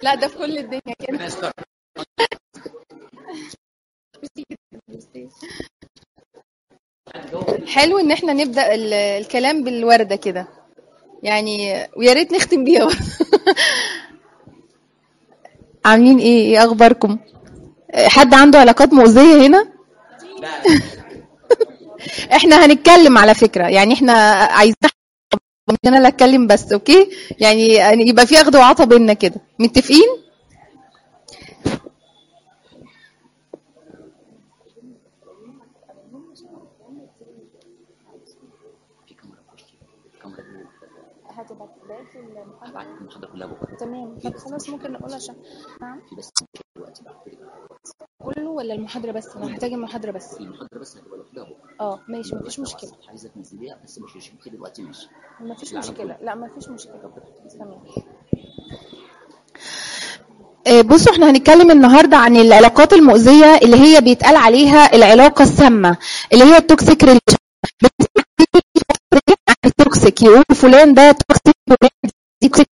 لا ده في كل الدنيا كده حلو ان احنا نبدا ال- الكلام بالورده كده يعني ويا ريت نختم بيها برضه. عاملين ايه ايه اخباركم حد عنده علاقات مؤذيه هنا احنا هنتكلم على فكره يعني احنا عايزين انا اللي اتكلم بس اوكي يعني يعني يبقى في اخد وعطا بينا كده متفقين في كاميرا في وشي الكاميرا دي هبعت المحاضرة كلها بكرة تمام طب خلاص ممكن نقول عشان نعم في بس دلوقتي بعد كده كله ولا المحاضره بس انا محتاجه المحاضره بس في المحاضرة بس هتبقى لوحدها بكرة اه ماشي مفيش مشكله عايزة تنزليها بس مش هشوفك دلوقتي ماشي مفيش لا، مشكله لا مفيش مشكله تمام آه، بصوا احنا هنتكلم النهارده عن العلاقات المؤذيه اللي هي بيتقال عليها العلاقه السامه اللي هي التوكسيك ريليشن التوكسيك يقول فلان ده توكسيك فلان دي توكسيك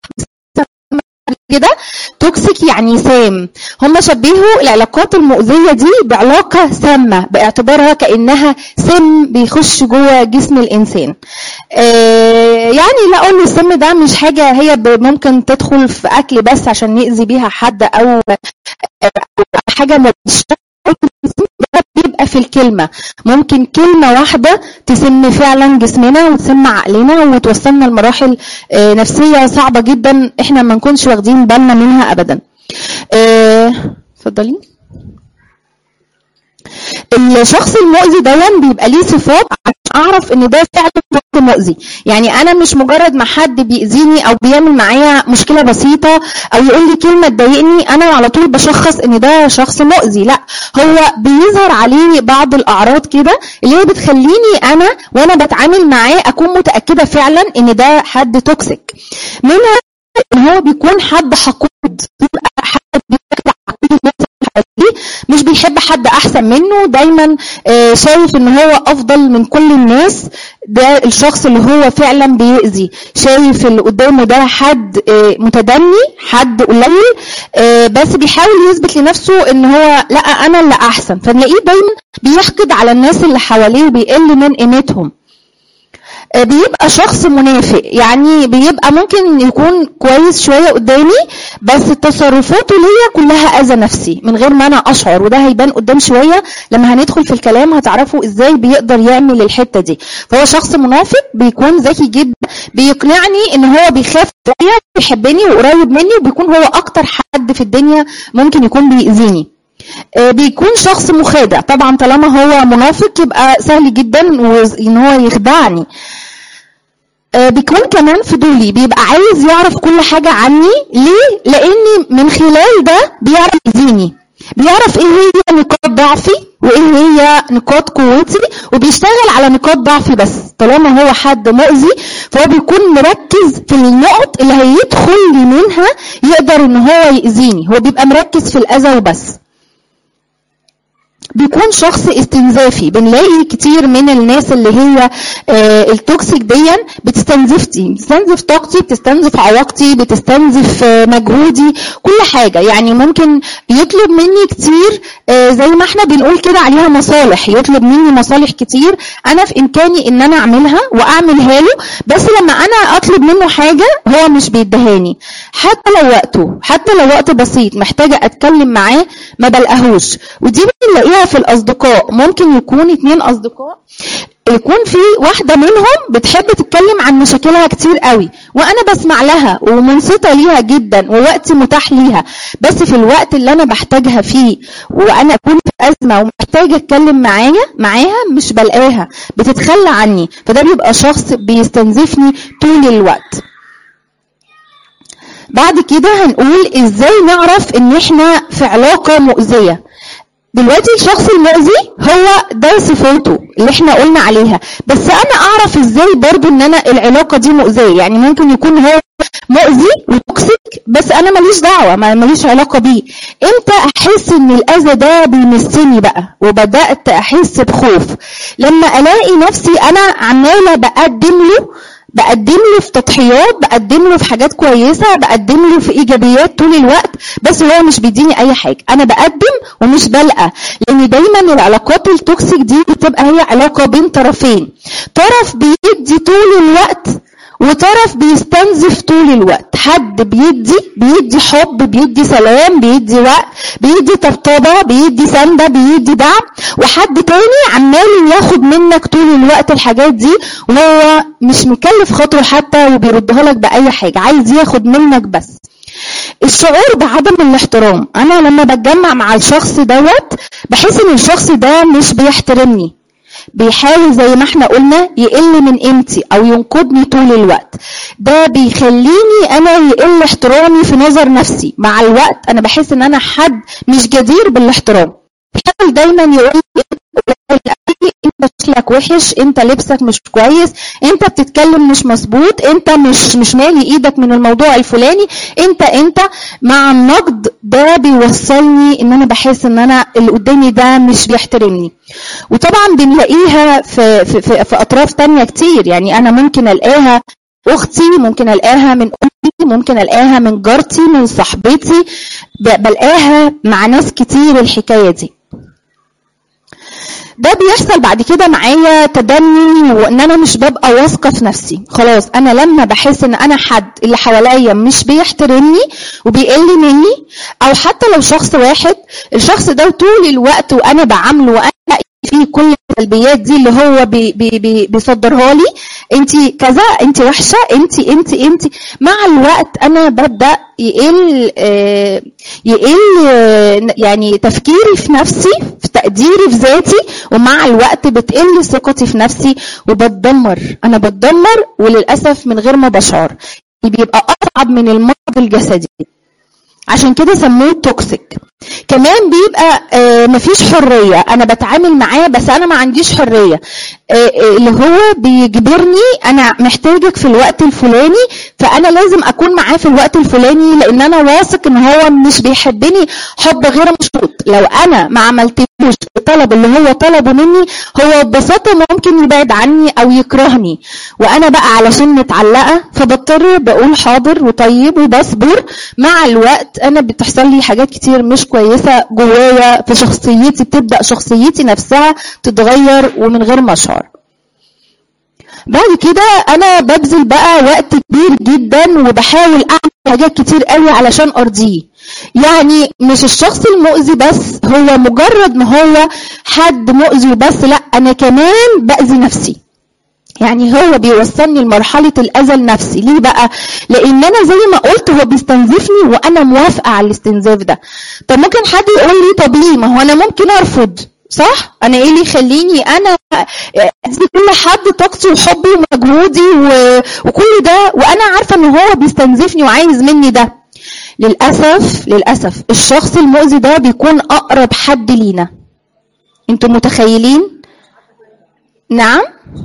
كده توكسيك يعني سام هم شبهوا العلاقات المؤذيه دي بعلاقه سامه باعتبارها كانها سم بيخش جوه جسم الانسان آه، يعني لا اقول السم ده مش حاجه هي ب- ممكن تدخل في اكل بس عشان نأذي بيها حد او أو حاجه مباشره السم ده بيبقى في الكلمه ممكن كلمه واحده تسم فعلا جسمنا وتسم عقلنا وتوصلنا لمراحل آه، نفسيه صعبه جدا احنا ما نكونش واخدين بالنا منها ابدا آه، اتفضلي الشخص المؤذي دون بيبقى ليه صفات عشان اعرف ان ده فعلا شخص مؤذي يعني انا مش مجرد ما حد بيأذيني او بيعمل معايا مشكله بسيطه او يقول لي كلمه تضايقني انا على طول بشخص ان ده شخص مؤذي لا هو بيظهر عليه بعض الاعراض كده اللي هي بتخليني انا وانا بتعامل معاه اكون متاكده فعلا ان ده حد توكسيك منها ان هو بيكون حد حقود بيبقى حد بياكل على كل الناس اللي حواليه مش بيحب حد احسن منه دايما آه، شايف ان هو افضل من كل الناس ده الشخص اللي هو فعلا بيأذي شايف اللي قدامه ده حد آه، متدني حد قليل آه، بس بيحاول يثبت لنفسه ان هو لا انا اللي احسن فنلاقيه دايما بيحقد على الناس اللي حواليه وبيقل من قيمتهم آه، بيبقى شخص منافق يعني بيبقى ممكن يكون كويس شوية قدامي بس تصرفاته ليا كلها أذى نفسي من غير ما أنا أشعر وده هيبان قدام شوية لما هندخل في الكلام هتعرفوا إزاي بيقدر يعمل الحتة دي فهو شخص منافق بيكون ذكي جدا بيقنعني إن هو بيخاف شوية بيحبني وقريب مني وبيكون هو أكتر حد في الدنيا ممكن يكون بيأذيني آه، بيكون شخص مخادع طبعا طالما هو منافق يبقى سهل جدا وز- ان هو يخدعني آه، بيكون كمان فضولي بيبقى عايز يعرف كل حاجة عني ليه؟ لأني من خلال ده بيعرف يزيني بيعرف ايه هي نقاط ضعفي وايه هي نقاط قوتي وبيشتغل على نقاط ضعفي بس طالما هو حد مؤذي فهو بيكون مركز في النقط اللي هيدخل لي منها يقدر ان هو يأذيني هو بيبقى مركز في الأذى وبس بيكون شخص استنزافي بنلاقي كتير من الناس اللي هي آه، التوكسيك دي بتستنزفتي بتستنزف طاقتي بتستنزف عواقتي بتستنزف آه، مجهودي كل حاجة يعني ممكن يطلب مني كتير آه، زي ما احنا بنقول كده عليها مصالح يطلب مني مصالح كتير انا في امكاني ان انا اعملها واعملها له بس لما انا اطلب منه حاجة هو مش بيدهاني حتى لو وقته حتى لو وقت بسيط محتاجة اتكلم معاه ما بلقاهوش ودي بنلاقيها في الاصدقاء ممكن يكون اتنين اصدقاء يكون في واحدة منهم بتحب تتكلم عن مشاكلها كتير قوي وانا بسمع لها ومنصتة ليها جدا ووقتي متاح ليها بس في الوقت اللي انا بحتاجها فيه وانا اكون في ازمة ومحتاجة اتكلم معايا معاها مش بلاقاها بتتخلى عني فده بيبقى شخص بيستنزفني طول الوقت بعد كده هنقول ازاي نعرف ان احنا في علاقة مؤذية دلوقتي الشخص المؤذي هو ده صفاته اللي احنا قلنا عليها بس انا اعرف ازاي برضو ان انا العلاقة دي مؤذية يعني ممكن يكون هو مؤذي وتوكسيك بس انا ماليش دعوة ما- ماليش علاقة بيه امتى احس ان الاذى ده بيمسني بقى وبدأت احس بخوف لما الاقي نفسي انا عمالة بقدم له بقدم له في تضحيات بقدم له في حاجات كويسه بقدم له في ايجابيات طول الوقت بس هو مش بيديني اي حاجه انا بقدم ومش بلقى لان دايما العلاقات التوكسيك دي بتبقى هي علاقه بين طرفين طرف بيدي طول الوقت وطرف بيستنزف طول الوقت حد بيدي بيدي حب بيدي سلام بيدي وقت بيدي طبطبة بيدي سندة بيدي دعم وحد تاني عمال ياخد منك طول الوقت الحاجات دي وهو مش مكلف خاطره حتى وبيردها لك بأي حاجة عايز ياخد منك بس الشعور بعدم الاحترام انا لما بتجمع مع الشخص دوت بحس ان الشخص ده مش بيحترمني بيحاول زي ما احنا قلنا يقل من قيمتي او ينقضني طول الوقت ده بيخليني انا يقل احترامي في نظر نفسي مع الوقت انا بحس ان انا حد مش جدير بالاحترام بيحاول دايما يقول لي انت شكلك وحش انت لبسك مش كويس انت بتتكلم مش مظبوط انت مش مش مالي ايدك من الموضوع الفلاني انت انت مع النقد ده بيوصلني ان انا بحس ان انا اللي قدامي ده مش بيحترمني وطبعا بنلاقيها في في في, في اطراف تانية كتير يعني انا ممكن الاقيها اختي ممكن الاقيها من امي ممكن الاقيها من جارتي من صاحبتي ب- بلاقيها مع ناس كتير الحكايه دي ده بيحصل بعد كده معايا تدني وان انا مش ببقى واثقه في نفسي خلاص انا لما بحس ان انا حد اللي حواليا مش بيحترمني وبيقل مني او حتى لو شخص واحد الشخص ده طول الوقت وانا بعامله وانا فيه كل السلبيات دي اللي هو بي بي بي بيصدرها لي انت كذا انت وحشه انت انت انت مع الوقت انا ببدا يقل آه، يقل آه، يعني تفكيري في نفسي في تقديري في ذاتي ومع الوقت بتقل ثقتي في نفسي وبتدمر انا بتدمر وللاسف من غير ما بشعر بيبقى اصعب من المرض الجسدي عشان كده سموه توكسيك كمان بيبقى آه مفيش حريه انا بتعامل معاه بس انا ما عنديش حريه آه آه، اللي هو بيجبرني انا محتاجك في الوقت الفلاني فانا لازم اكون معاه في الوقت الفلاني لان انا واثق ان هو مش بيحبني حب غير مشروط لو انا ما عملتلوش الطلب اللي هو طلبه مني هو ببساطه ممكن يبعد عني او يكرهني وانا بقى علشان متعلقه فبضطر بقول حاضر وطيب وبصبر مع الوقت انا بتحصل لي حاجات كتير مش كويسه جوايا في شخصيتي بتبدا شخصيتي نفسها تتغير ومن غير ما اشعر بعد كده انا ببذل بقى وقت كبير جدا وبحاول اعمل حاجات كتير قوي علشان ارضيه يعني مش الشخص المؤذي بس هو مجرد ما هو حد مؤذي بس لا انا كمان باذي نفسي يعني هو بيوصلني لمرحلة الأذى النفسي ليه بقى؟ لأن أنا زي ما قلت هو بيستنزفني وأنا موافقة على الاستنزاف ده طب ممكن حد يقول لي طب ليه؟ ما هو أنا ممكن أرفض صح؟ أنا إيه اللي يخليني أنا أدي كل حد طاقتي وحبي ومجهودي و... وكل ده وأنا عارفة إن هو بيستنزفني وعايز مني ده للأسف للأسف الشخص المؤذي ده بيكون أقرب حد لينا انتوا متخيلين؟ نعم؟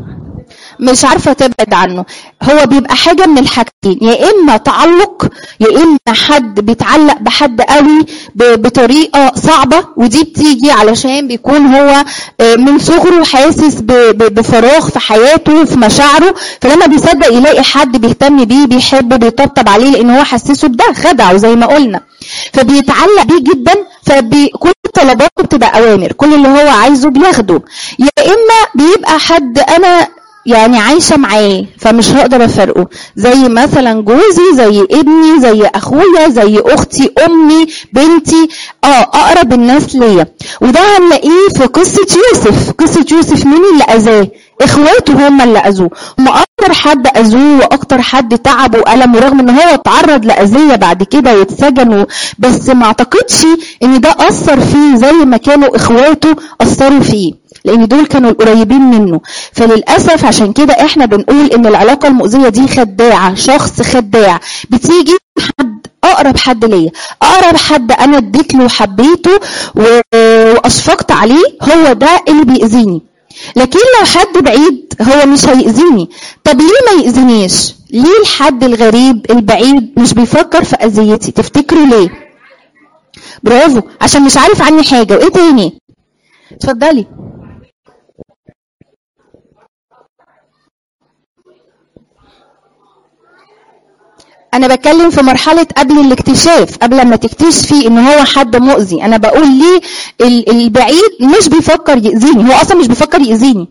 مش عارفه تبعد عنه هو بيبقى حاجه من الحاجتين يا اما تعلق يا اما حد بيتعلق بحد قوي ب- بطريقه صعبه ودي بتيجي علشان بيكون هو آه، من صغره حاسس ب- ب- بفراغ في حياته في مشاعره فلما بيصدق يلاقي حد بيهتم بيه بيحبه بيطبطب عليه لان هو حسسه بده خدعه زي ما قلنا فبيتعلق بيه جدا فكل طلباته بتبقى اوامر كل اللي هو عايزه بياخده يا اما بيبقى حد انا يعني عايشة معاه فمش هقدر افرقه زي مثلا جوزي زي ابني زي اخويا زي اختي امي بنتي اه اقرب الناس ليا وده هنلاقيه في قصة يوسف قصة يوسف مين اللي اذاه اخواته هم اللي اذوه هم اكتر حد اذوه واكتر حد تعب والم ورغم ان هو اتعرض لاذية بعد كده واتسجن و- بس ما اعتقدش ان ده اثر فيه زي ما كانوا اخواته اثروا فيه لان دول كانوا القريبين منه فللاسف عشان كده احنا بنقول ان العلاقه المؤذيه دي خداعه شخص خداع بتيجي حد اقرب حد ليا اقرب حد انا اديت له وحبيته و- واشفقت عليه هو ده اللي بيأذيني لكن لو حد بعيد هو مش هيأذيني طب ليه ما يأذينيش ليه الحد الغريب البعيد مش بيفكر في اذيتي تفتكروا ليه برافو عشان مش عارف عني حاجه وايه تاني اتفضلي انا بتكلم في مرحله قبل الاكتشاف قبل ما تكتشفي ان هو حد مؤذي انا بقول ليه ال- البعيد مش بيفكر يأذيني هو اصلا مش بيفكر يأذيني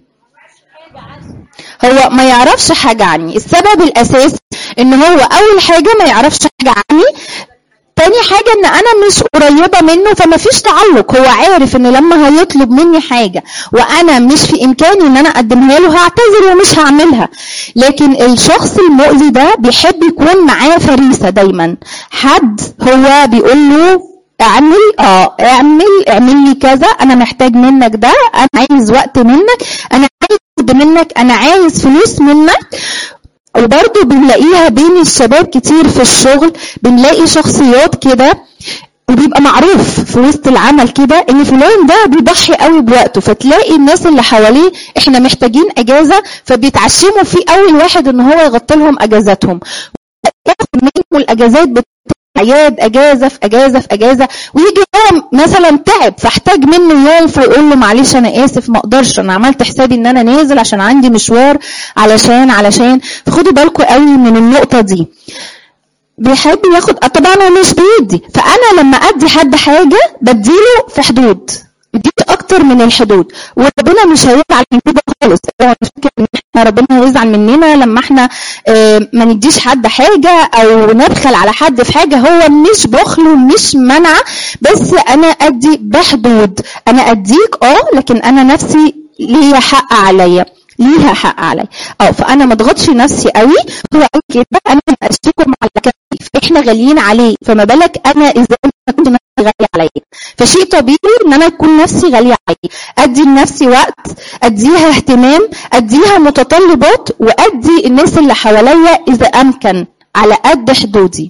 هو ما يعرفش حاجة عني السبب الأساسي إن هو أول حاجة ما يعرفش حاجة عني تاني حاجة إن أنا مش قريبة منه فما فيش تعلق هو عارف إن لما هيطلب مني حاجة وأنا مش في إمكاني إن أنا أقدمها له هعتذر ومش هعملها لكن الشخص المؤذي ده بيحب يكون معاه فريسة دايما حد هو بيقول له اعمل اه اعمل اعمل لي كذا انا محتاج منك ده انا عايز وقت منك انا عايز جهد منك انا عايز فلوس منك وبرضه بنلاقيها بين الشباب كتير في الشغل بنلاقي شخصيات كده وبيبقى معروف في وسط العمل كده ان فلان ده بيضحي قوي بوقته فتلاقي الناس اللي حواليه احنا محتاجين اجازه فبيتعشموا فيه اول واحد ان هو يغطي لهم اجازاتهم ياخد منهم الاجازات بتاعت عياد اجازه في اجازه في اجازه ويجي هو مثلا تعب فاحتاج منه يوم فيقول له معلش انا اسف ما اقدرش انا عملت حسابي ان انا نازل عشان عندي مشوار علشان علشان فخدوا بالكم قوي من النقطه دي بيحب ياخد آه طبعا هو مش بيدي فانا لما ادي حد حاجه بديله في حدود بديله اكتر من الحدود وربنا مش هيزعل من كده خالص هو مش فاكر ان احنا ربنا هيزعل مننا لما احنا آه، ما نديش حد حاجه او نبخل على حد في حاجه هو مش بخل ومش منع بس انا ادي بحدود انا اديك اه لكن انا نفسي ليا حق عليا ليها حق عليا اه فانا ما اضغطش نفسي قوي هو قال كده انا اشتكم على كفي احنا غاليين عليه فما بالك انا اذا انا كنت نفسي غاليه عليا فشيء طبيعي ان انا اكون نفسي غاليه عليه ادي لنفسي وقت اديها اهتمام اديها متطلبات وادي الناس اللي حواليا اذا امكن على قد حدودي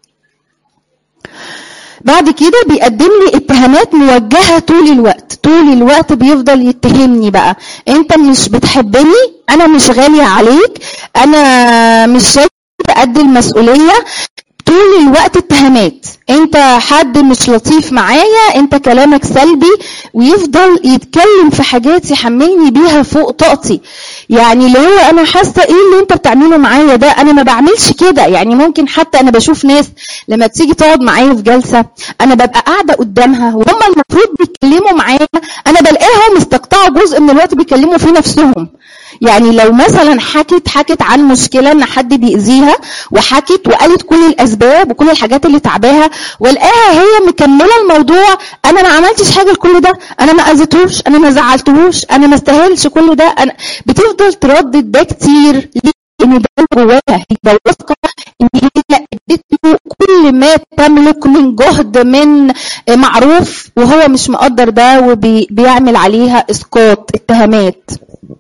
بعد كده بيقدم لي اتهامات موجهه طول الوقت طول الوقت بيفضل يتهمني بقى انت مش بتحبني انا مش غاليه عليك انا مش شايف قد المسؤوليه طول الوقت اتهامات انت حد مش لطيف معايا انت كلامك سلبي ويفضل يتكلم في حاجات يحملني بيها فوق طاقتي يعني اللي هو انا حاسه ايه اللي انت بتعمله معايا ده انا ما بعملش كده يعني ممكن حتى انا بشوف ناس لما تيجي تقعد معايا في جلسه انا ببقى قاعده قدامها وهم المفروض بيتكلموا معايا انا بلاقيها مستقطعه جزء من الوقت بيكلموا فيه نفسهم يعني لو مثلا حكت حكت عن مشكله ان حد بيأذيها وحكت وقالت كل الاسباب وكل الحاجات اللي تعباها والقاها هي مكمله الموضوع انا ما عملتش حاجه لكل ده انا ما اذيتهوش انا ما زعلتهوش انا ما استاهلش كل ده انا بتفضل تردد ده كتير ليه؟ ان ده جواها هي واثقه ان هي ادت له كل ما تملك من جهد من معروف وهو مش مقدر ده وبيعمل عليها اسقاط اتهامات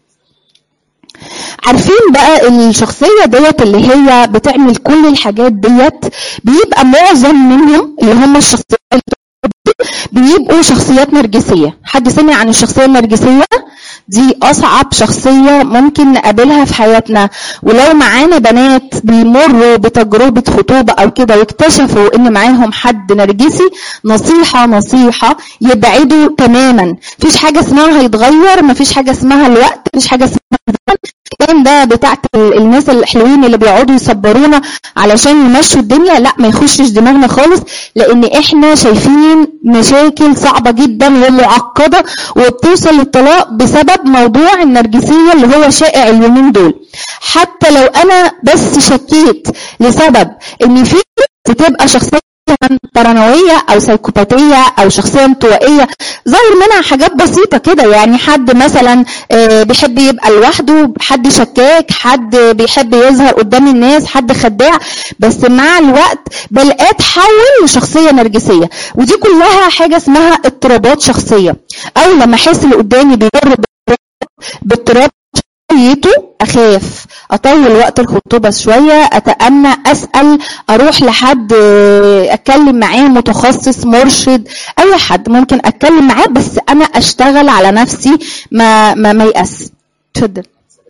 عارفين بقى الشخصية ديت اللي هي بتعمل كل الحاجات ديت بيبقى معظم منهم اللي هم الشخصيات اللي بيبقوا شخصيات نرجسية حد سمع عن الشخصية النرجسية دي أصعب شخصية ممكن نقابلها في حياتنا ولو معانا بنات بيمروا بتجربة خطوبة أو كده واكتشفوا إن معاهم حد نرجسي نصيحة نصيحة يبعدوا تماما مفيش حاجة اسمها هيتغير مفيش حاجة اسمها الوقت مفيش حاجة اسمها الكلام ده بتاعت الناس الحلوين اللي بيقعدوا يصبرونا علشان يمشوا الدنيا لا ما يخشش دماغنا خالص لان احنا شايفين مشاكل صعبة جدا ومعقدة وبتوصل للطلاق بسبب موضوع النرجسية اللي هو شائع اليومين دول حتى لو انا بس شكيت لسبب ان في بتبقى شخصية بارانوية او سيكوباتية او شخصية انطوائية ظاهر منها حاجات بسيطة كده يعني حد مثلا آه، بيحب يبقى لوحده حد شكاك حد بيحب يظهر قدام الناس حد خداع بس مع الوقت بلاقيه تحول لشخصية نرجسية ودي كلها حاجة اسمها اضطرابات شخصية او لما احس اللي قدامي بيمر باضطراب شخصيته اخاف اطول وقت الخطوبه شويه اتأنى اسال اروح لحد آه، اتكلم معاه متخصص مرشد اي حد ممكن اتكلم معاه بس انا اشتغل على نفسي ما ما ما يأس اتفضل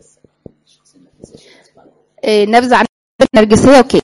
آه، نبذه عن النرجسيه اوكي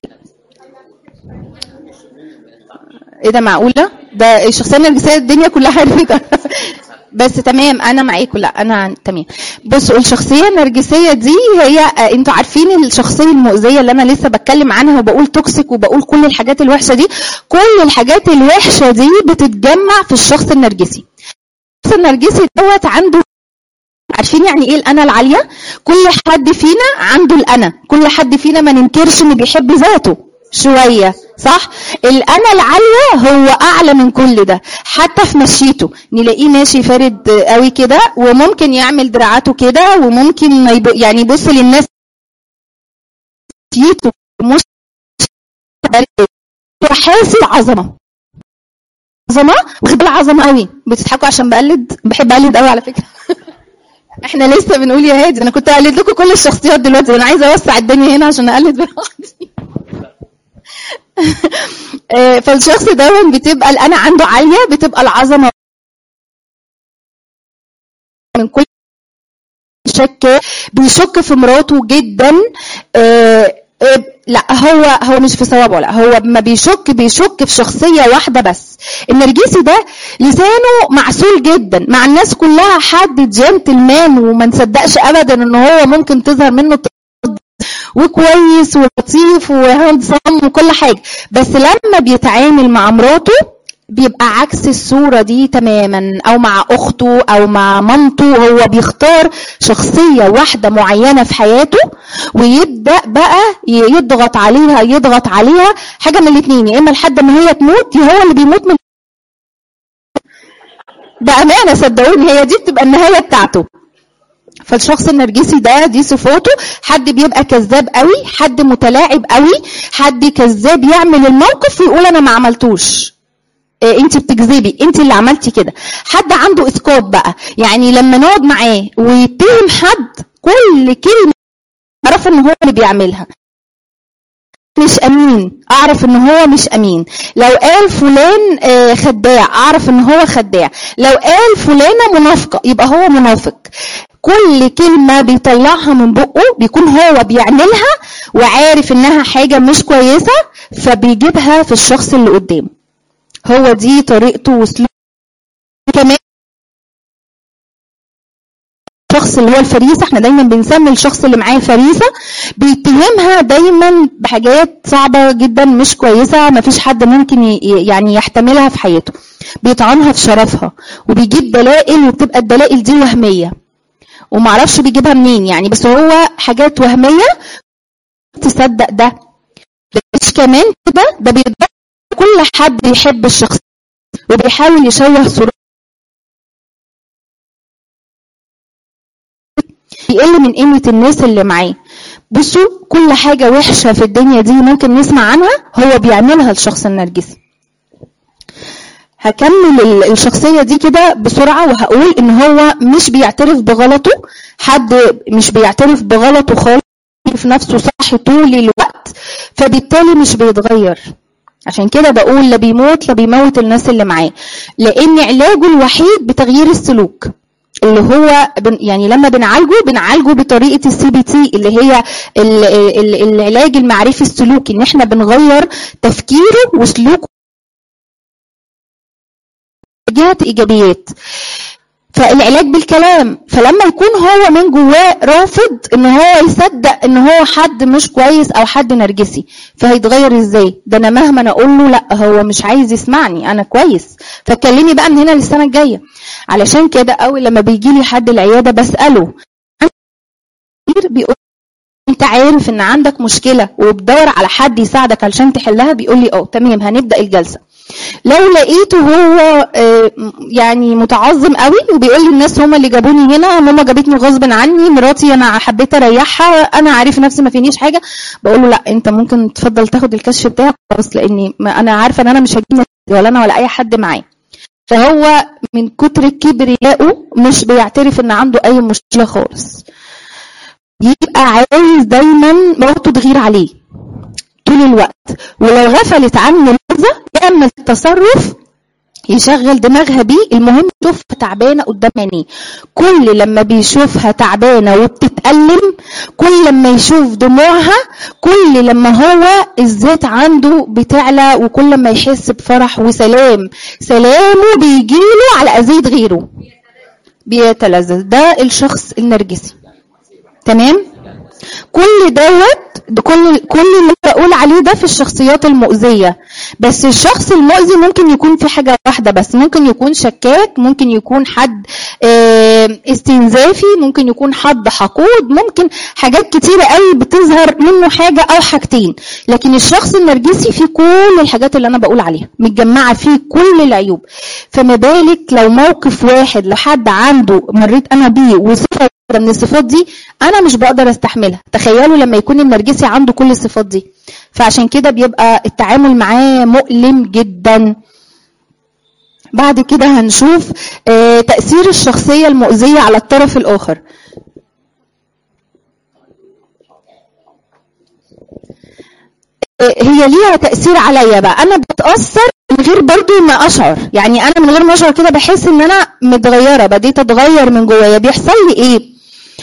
ايه ده معقوله ده الشخصيه النرجسيه الدنيا كلها عرفتها بس تمام انا معاكم لا انا تمام بصوا الشخصيه النرجسيه دي هي آه، انتوا عارفين الشخصيه المؤذيه اللي انا لسه بتكلم عنها وبقول توكسيك وبقول كل الحاجات الوحشه دي كل الحاجات الوحشه دي بتتجمع في الشخص النرجسي الشخص النرجسي دوت عنده عارفين يعني ايه الانا العاليه كل حد فينا عنده الانا كل حد فينا ما ننكرش انه بيحب ذاته شويه صح الانا العاليه هو اعلى من كل ده حتى في مشيته نلاقيه ماشي فارد قوي كده وممكن يعمل دراعاته كده وممكن ما يب... يعني يبص للناس مشيته مش حاسس عظمه عظمه واخد العظمه قوي بتضحكوا عشان بقلد بحب اقلد قوي على فكره احنا لسه بنقول يا هادي انا كنت اقلد لكم كل الشخصيات دلوقتي انا عايزه اوسع الدنيا هنا عشان اقلد براحتي آه، فالشخص ده بتبقى الانا عنده عاليه بتبقى العظمه من كل شك بيشك في مراته جدا آه، آه، لا هو هو مش في صوابه لا هو ما بيشك بيشك في شخصيه واحده بس النرجسي ده لسانه معسول جدا مع الناس كلها حد جنتلمان وما نصدقش ابدا ان هو ممكن تظهر منه وكويس ولطيف وهاندسم وكل حاجه بس لما بيتعامل مع مراته بيبقى عكس الصورة دي تماما أو مع أخته أو مع مامته هو بيختار شخصية واحدة معينة في حياته ويبدأ بقى يضغط عليها يضغط عليها حاجة من الاتنين يا إما لحد ما هي تموت يا هو اللي بيموت من بأمانة صدقوني هي دي بتبقى النهاية بتاعته فالشخص النرجسي ده دي صفاته حد بيبقى كذاب قوي حد متلاعب قوي حد كذاب يعمل الموقف ويقول انا ما عملتوش إيه انت بتكذبي انت اللي عملتي كده حد عنده اسقاط بقى يعني لما نقعد معاه ويتهم حد كل كلمه اعرف ان هو اللي بيعملها مش امين اعرف ان هو مش امين لو قال فلان آه، خداع اعرف ان هو خداع لو قال فلانه منافقه يبقى هو منافق كل كلمه بيطلعها من بقه بيكون هو بيعملها وعارف انها حاجه مش كويسه فبيجيبها في الشخص اللي قدامه هو دي طريقته واسلوبه كمان الشخص اللي هو الفريسه احنا دايما بنسمي الشخص اللي معاه فريسه بيتهمها دايما بحاجات صعبه جدا مش كويسه ما فيش حد ممكن ي- يعني يحتملها في حياته بيطعنها في شرفها وبيجيب دلائل وبتبقى الدلائل دي وهميه ومعرفش بيجيبها منين يعني بس هو حاجات وهميه تصدق ده مش كمان كده ده بيضرب كل حد يحب الشخص وبيحاول يشوه صورته بيقل من قيمة الناس اللي معاه بصوا كل حاجة وحشة في الدنيا دي ممكن نسمع عنها هو بيعملها الشخص النرجسي هكمل ال- الشخصية دي كده بسرعة وهقول ان هو مش بيعترف بغلطه حد مش بيعترف بغلطه خالص في نفسه صح طول الوقت فبالتالي مش بيتغير عشان كده بقول لا بيموت لا بيموت الناس اللي معاه لان علاجه الوحيد بتغيير السلوك اللي هو بن يعني لما بنعالجه بنعالجه بطريقه السي بي تي اللي هي ال ال العلاج المعرفي السلوكي ان احنا بنغير تفكيره وسلوكه جهة ايجابيات فالعلاج بالكلام فلما يكون هو من جواه رافض ان هو يصدق ان هو حد مش كويس او حد نرجسي فهيتغير ازاي ده انا مهما انا اقول له لا هو مش عايز يسمعني انا كويس فكلمني بقى من هنا للسنه الجايه علشان كده اول لما بيجي لي حد العياده بساله كتير بيقول انت عارف ان عندك مشكله وبدور على حد يساعدك علشان تحلها بيقول لي اه تمام هنبدا الجلسه لو لقيته هو آه، يعني متعظم قوي وبيقول لي الناس هم اللي جابوني هنا ماما جابتني غصب عني مراتي انا حبيت اريحها انا عارف نفسي ما فينيش حاجه بقول له لا انت ممكن تفضل تاخد الكشف بتاعك خلاص لاني ما انا عارفه ان انا مش هجيب نتيجة ولا انا ولا اي حد معاه فهو من كتر كبريائه مش بيعترف ان عنده اي مشكله خالص يبقى عايز دايما مراته تغير عليه طول الوقت ولو غفلت عنه لحظه يعمل تصرف يشغل دماغها بيه المهم يشوفها تعبانه قدام عينيه كل لما بيشوفها تعبانه وبتتألم كل لما يشوف دموعها كل لما هو الذات عنده بتعلى وكل لما يحس بفرح وسلام سلامه بيجيله على اذيه غيره بيتلذذ ده الشخص النرجسي تمام كل دوت ده كل كل اللي بقول عليه ده في الشخصيات المؤذيه بس الشخص المؤذي ممكن يكون في حاجه واحده بس ممكن يكون شكاك ممكن يكون حد آه، استنزافي ممكن يكون حد حقود ممكن حاجات كتيره قوي بتظهر منه حاجه او حاجتين لكن الشخص النرجسي فيه كل الحاجات اللي انا بقول عليها متجمعه فيه كل العيوب فما بالك لو موقف واحد لو حد عنده مريت انا بيه وصفه واحدة من الصفات دي انا مش بقدر استحملها تخيلوا لما يكون النرجسي عنده كل الصفات دي فعشان كده بيبقى التعامل معاه مؤلم جدا بعد كده هنشوف آه، تأثير الشخصية المؤذية على الطرف الآخر آه، هي ليها تأثير عليا بقى أنا بتأثر من غير برضو ما أشعر يعني أنا من غير ما أشعر كده بحس إن أنا متغيرة بديت أتغير من جوايا بيحصل لي إيه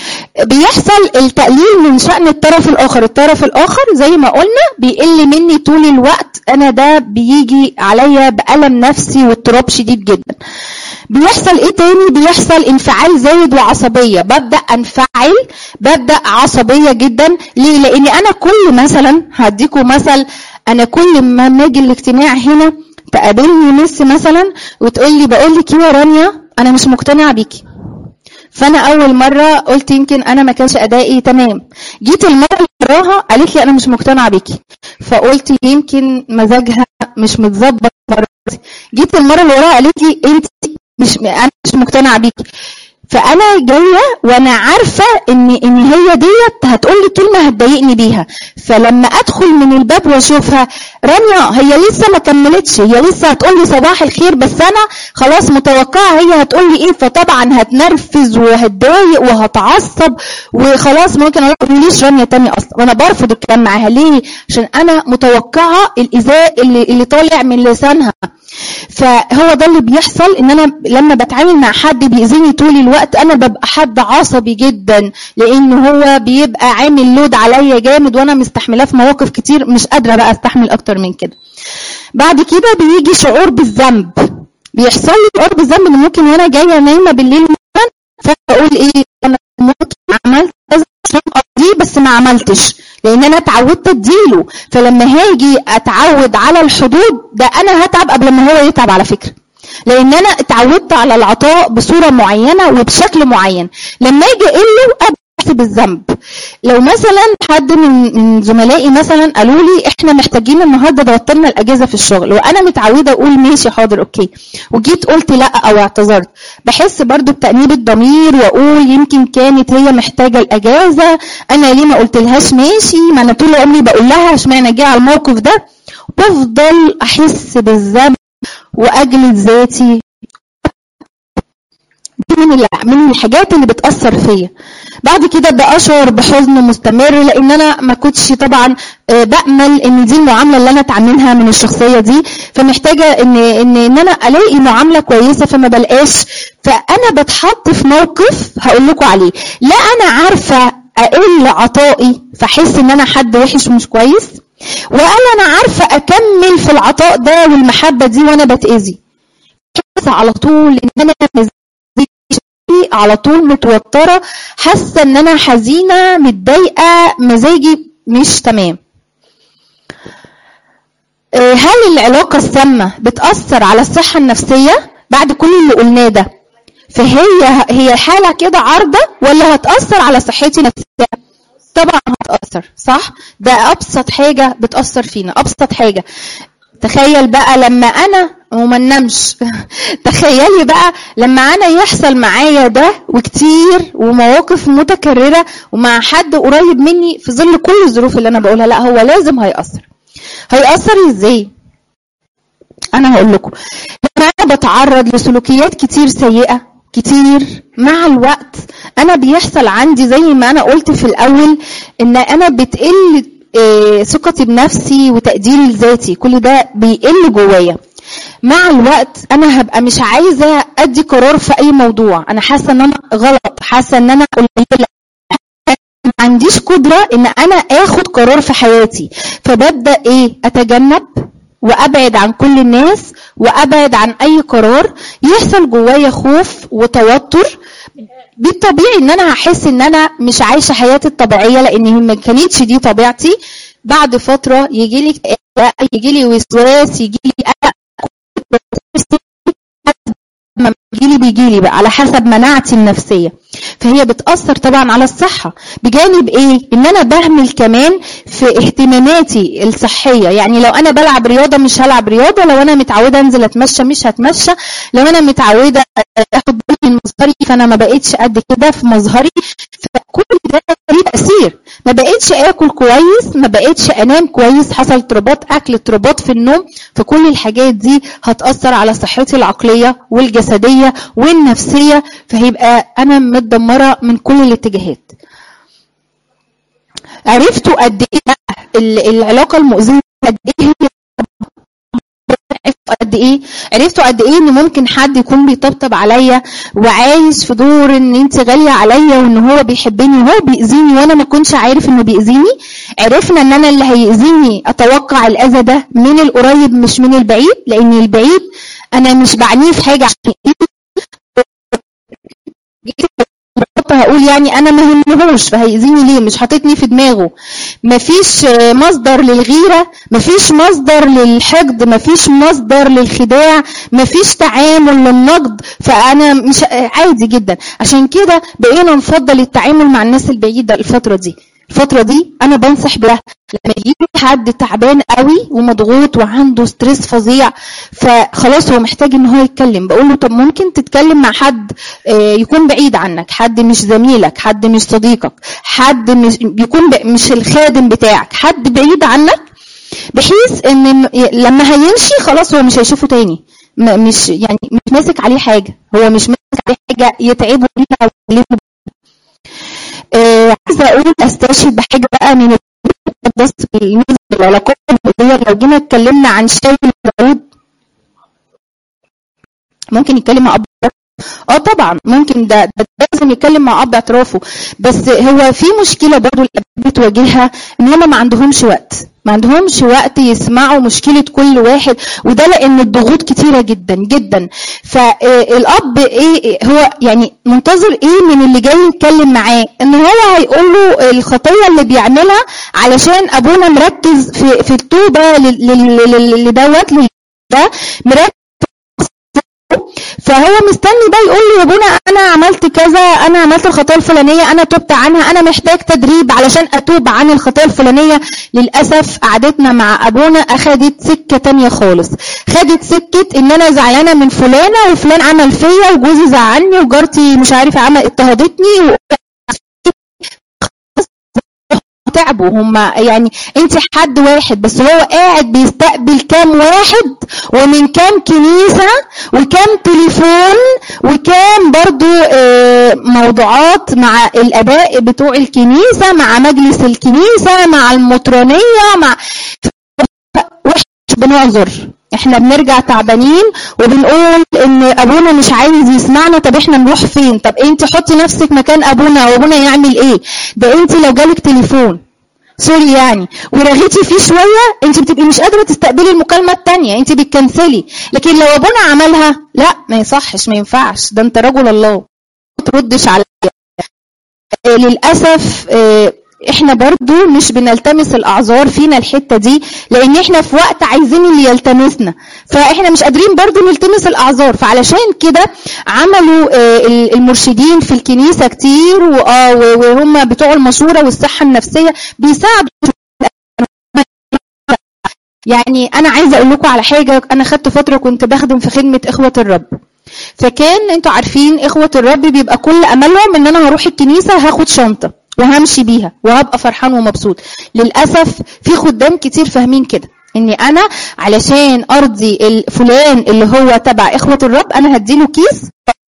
بيحصل التقليل من شأن الطرف الآخر الطرف الآخر زي ما قلنا بيقل مني طول الوقت أنا ده بيجي عليا بألم نفسي واضطراب شديد جدا بيحصل ايه تاني بيحصل انفعال زايد وعصبيه ببدا انفعل ببدا عصبيه جدا ليه لان انا كل مثلا هديكم مثل انا كل ما ما اجي الاجتماع هنا تقابلني مس مثلا وتقول لي بقول لك ايه يا رانيا انا مش مقتنعه بيكي فانا اول مره قلت يمكن انا ما كانش ادائي تمام جيت المره اللي وراها قالت لي انا مش مقتنعه بيكي فقلت يمكن مزاجها مش متظبط المرة دي. جيت المره اللي وراها قالت لي انت مش انا مش مقتنعه بيكي فانا جايه وانا عارفه ان ان هي ديت هتقول لي كلمه هتضايقني بيها فلما ادخل من الباب واشوفها رانيا هي لسه ما كملتش هي لسه هتقول لي صباح الخير بس انا خلاص متوقعه هي هتقول لي ايه فطبعا هتنرفز وهتضايق وهتعصب وخلاص ممكن اقول تقوليش رانيا تاني اصلا وانا برفض الكلام معاها ليه عشان انا متوقعه الايذاء اللي, اللي طالع من لسانها فهو ده اللي بيحصل ان انا لما بتعامل مع حد بيأذيني طول الوقت انا ببقى حد عصبي جدا لان هو بيبقى عامل لود عليا جامد وانا مستحملاه في مواقف كتير مش قادره بقى استحمل اكتر من كده بعد كده بيجي شعور بالذنب بيحصل لي شعور بالذنب ان ممكن وانا جايه نايمه بالليل مثلا فاقول ايه انا ممكن عملت كذا عشان ارضيه بس ما عملتش لان انا اتعودت اديله فلما هاجي اتعود على الحدود ده انا هتعب قبل ما هو يتعب على فكره لان انا اتعودت على العطاء بصوره معينه وبشكل معين لما اجي اقول له ابدا بالذنب لو مثلا حد من من زملائي مثلا قالوا لي احنا محتاجين النهارده توترنا الاجازه في الشغل وانا متعوده اقول ماشي حاضر اوكي وجيت قلت لا او اعتذرت بحس برضو بتانيب الضمير واقول يمكن كانت هي محتاجه الاجازه انا ليه ما قلتلهاش ماشي ما انا طول عمري بقول لها اشمعنى جه على الموقف ده بفضل احس بالذنب واجلد ذاتي دي من الع- من الحاجات اللي بتاثر فيا بعد كده باشعر بحزن مستمر لان انا ما كنتش طبعا آه، بامل ان دي المعامله اللي انا اتعاملها من الشخصيه دي فمحتاجه ان ان ان انا الاقي معامله كويسه فما بلقاش فانا بتحط في موقف هقول لكم عليه لا انا عارفه اقل عطائي فاحس ان انا حد وحش مش كويس ولا انا عارفه اكمل في العطاء ده والمحبه دي وانا بتاذي حاسه على طول ان انا مزاجي على طول متوتره حاسه ان انا حزينه متضايقه مزاجي مش تمام آه، هل العلاقه السامه بتاثر على الصحه النفسيه بعد كل اللي قلناه ده فهي هي حاله كده عارضه ولا هتاثر على صحتي النفسيه طبعا هتاثر صح ده ابسط حاجه بتاثر فينا ابسط حاجه تخيل بقى لما انا وما ننامش تخيلي بقى لما انا يحصل معايا ده وكتير ومواقف متكرره ومع حد قريب مني في ظل كل الظروف اللي انا بقولها لا هو لازم هيأثر هيأثر ازاي انا هقول لكم لما انا بتعرض لسلوكيات كتير سيئه كتير مع الوقت انا بيحصل عندي زي ما انا قلت في الاول ان انا بتقل آه، ثقتي بنفسي وتقديري لذاتي كل ده بيقل جوايا مع الوقت انا هبقى مش عايزه ادي قرار في اي موضوع انا حاسه ان انا غلط حاسه ان انا قليله ما عنديش قدره ان انا اخد قرار في حياتي فببدا ايه اتجنب وابعد عن كل الناس وابعد عن اي قرار يحصل جوايا خوف وتوتر بالطبيعي ان انا هحس ان انا مش عايشه حياتي الطبيعيه لان ما كانتش دي طبيعتي بعد فتره يجي لي اكتئاب يجي لي وسواس يجي لي قلق ما بيجيلي بيجيلي بقى على حسب مناعتي النفسيه فهي بتاثر طبعا على الصحه بجانب ايه ان انا بهمل كمان في اهتماماتي الصحيه يعني لو انا بلعب رياضه مش هلعب رياضه لو انا متعوده انزل اتمشى مش هتمشى لو انا متعوده اخد بالي من مظهري فانا ما بقتش قد كده في مظهري فكل ده ليه تاثير ما بقتش اكل كويس ما بقتش انام كويس حصل اضطرابات اكل اضطرابات في النوم فكل الحاجات دي هتاثر على صحتي العقليه والجسديه والنفسيه فهيبقى انا متدمره من كل الاتجاهات عرفتوا قد ايه بقى ال- العلاقه المؤذيه قد ايه هي عرفتوا قد ايه عرفتوا قد ايه ان ممكن حد يكون بيطبطب عليا وعايش في دور ان انت غاليه عليا وان هو بيحبني وهو بيأذيني وانا ما كنتش عارف انه بيأذيني عرفنا ان انا اللي هيأذيني اتوقع الاذى ده من القريب مش من البعيد لان البعيد انا مش بعنيه في حاجه عشان هقول يعني انا ما همهوش فهيأذيني ليه مش حاططني في دماغه مفيش آه، مصدر للغيرة مفيش مصدر للحقد مفيش مصدر للخداع مفيش تعامل للنقد فانا مش آه، عادي جدا عشان كده بقينا نفضل التعامل مع الناس البعيدة الفترة دي الفترة دي أنا بنصح بده لما يجي حد تعبان قوي ومضغوط وعنده ستريس فظيع فخلاص هو محتاج ان هو يتكلم بقول له طب ممكن تتكلم مع حد آه، يكون بعيد عنك حد مش زميلك حد مش صديقك حد مش يكون ب- مش الخادم بتاعك حد بعيد عنك بحيث ان م- لما هيمشي خلاص هو مش هيشوفه تاني م- مش يعني مش ماسك عليه حاجه هو مش ماسك عليه حاجه يتعبه بيها او يكلفه آه، عايزه اقول استشهد بحاجه بقى من بس بالنسبه للعلاقات المؤذيه لو جينا اتكلمنا عن شاول داوود ممكن يتكلم مع اب اه طبعا ممكن ده, ده لازم يتكلم مع اب اعترافه بس هو في مشكله برضو الاب بتواجهها ان هم ما عندهمش وقت ما عندهمش وقت يسمعوا مشكله كل واحد وده لان الضغوط كتيره جدا جدا فالاب ايه هو يعني منتظر ايه من اللي جاي يتكلم معاه ان هو هيقول له الخطيه اللي بيعملها علشان ابونا مركز في في التوبه لل- لل- لل- لدوت لل- ده مركز فهو مستني بقى يقول لي يا ابونا انا عملت كذا انا عملت الخطيه الفلانيه انا تبت عنها انا محتاج تدريب علشان اتوب عن الخطيه الفلانيه للاسف قعدتنا مع ابونا اخدت سكه تانية خالص خدت سكه ان انا زعلانه من فلانه وفلان عمل فيا وجوزي زعلني وجارتي مش عارفه عمل اضطهدتني و... تعبوا هم يعني انت حد واحد بس هو قاعد بيستقبل كام واحد ومن كام كنيسة وكام تليفون وكام برضو آه، موضوعات مع الاباء بتوع الكنيسة مع مجلس الكنيسة مع المطرانية مع وحش بنعذر احنا بنرجع تعبانين وبنقول ان ابونا مش عايز يسمعنا طب احنا نروح فين طب انت حطي نفسك مكان ابونا وابونا يعمل ايه ده انت لو جالك تليفون سوري يعني ورغيتي فيه شويه انت بتبقي مش قادره تستقبلي المكالمه الثانيه انت بتكنسلي لكن لو ابونا عملها لا ما يصحش ما ينفعش ده انت رجل الله ما تردش عليا آه، للاسف آه، احنا برضو مش بنلتمس الاعذار فينا الحته دي لان احنا في وقت عايزين اللي يلتمسنا فاحنا مش قادرين برضو نلتمس الاعذار فعلشان كده عملوا آه، ال- المرشدين في الكنيسه كتير واه و- وهم بتوع المشوره والصحه النفسيه بيساعدوا يعني انا عايزه اقول لكم على حاجه انا خدت فتره كنت بخدم في خدمه اخوه الرب فكان انتوا عارفين اخوه الرب بيبقى كل املهم ان انا هروح الكنيسه هاخد شنطه وهمشي بيها وهبقى فرحان ومبسوط للاسف في خدام كتير فاهمين كده اني انا علشان ارضي الفلان اللي هو تبع اخوه الرب انا هديله كيس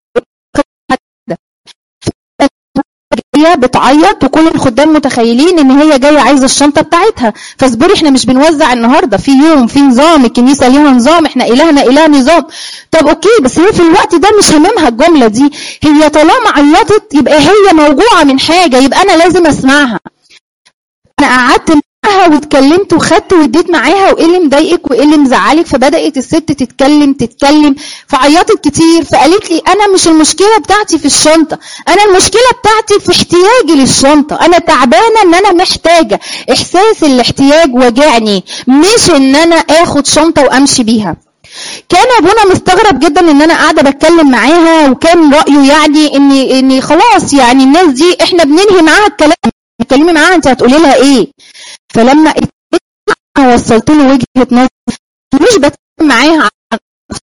هي بتعيط وكل الخدام متخيلين ان هي جايه عايزه الشنطه بتاعتها فاصبري احنا مش بنوزع النهارده في يوم في نظام الكنيسه ليها نظام احنا الهنا اله نظام طب اوكي بس هي في الوقت ده مش هاممها الجمله دي هي طالما عيطت يبقى هي موجوعه من حاجه يبقى انا لازم اسمعها انا قعدت معاها واتكلمت وخدت واديت معاها وايه اللي مضايقك وايه اللي مزعلك فبدات الست تتكلم تتكلم فعيطت كتير فقالت لي انا مش المشكله بتاعتي في الشنطه انا المشكله بتاعتي في احتياجي للشنطه انا تعبانه ان انا محتاجه احساس الاحتياج وجعني مش ان انا اخد شنطه وامشي بيها كان ابونا مستغرب جدا ان انا قاعده بتكلم معاها وكان رايه يعني ان ان خلاص يعني الناس دي احنا بننهي معاها الكلام تكلمي معاها انت هتقولي لها ايه فلما اتكلمت وصلت له وجهه نظر مش بتكلم معاها عن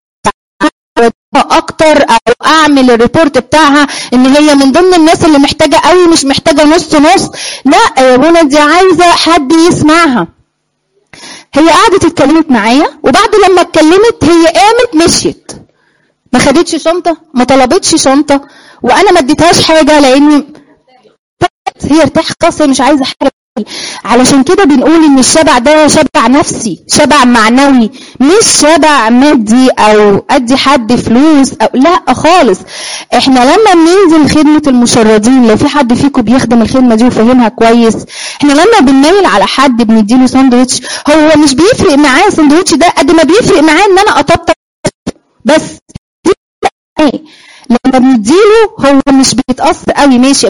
اكتر او اعمل الريبورت بتاعها ان هي من ضمن الناس اللي محتاجه قوي مش محتاجه نص نص لا يا بونا دي عايزه حد يسمعها هي قعدت اتكلمت معايا وبعد لما اتكلمت هي قامت مشيت ما خدتش شنطه ما طلبتش شنطه وانا ما اديتهاش حاجه لان هي ارتاح خلاص هي مش عايزه حاجه علشان كده بنقول ان الشبع ده شبع نفسي شبع معنوي مش شبع مادي او ادي حد فلوس او لا خالص احنا لما بننزل خدمه المشردين لو في حد فيكم بيخدم الخدمه دي وفاهمها كويس احنا لما بنميل على حد بنديله ساندوتش هو مش بيفرق معاه الساندوتش ده قد ما بيفرق معاه ان انا اطبطب بس ايه لما بنديله هو مش بيتاثر قوي ماشي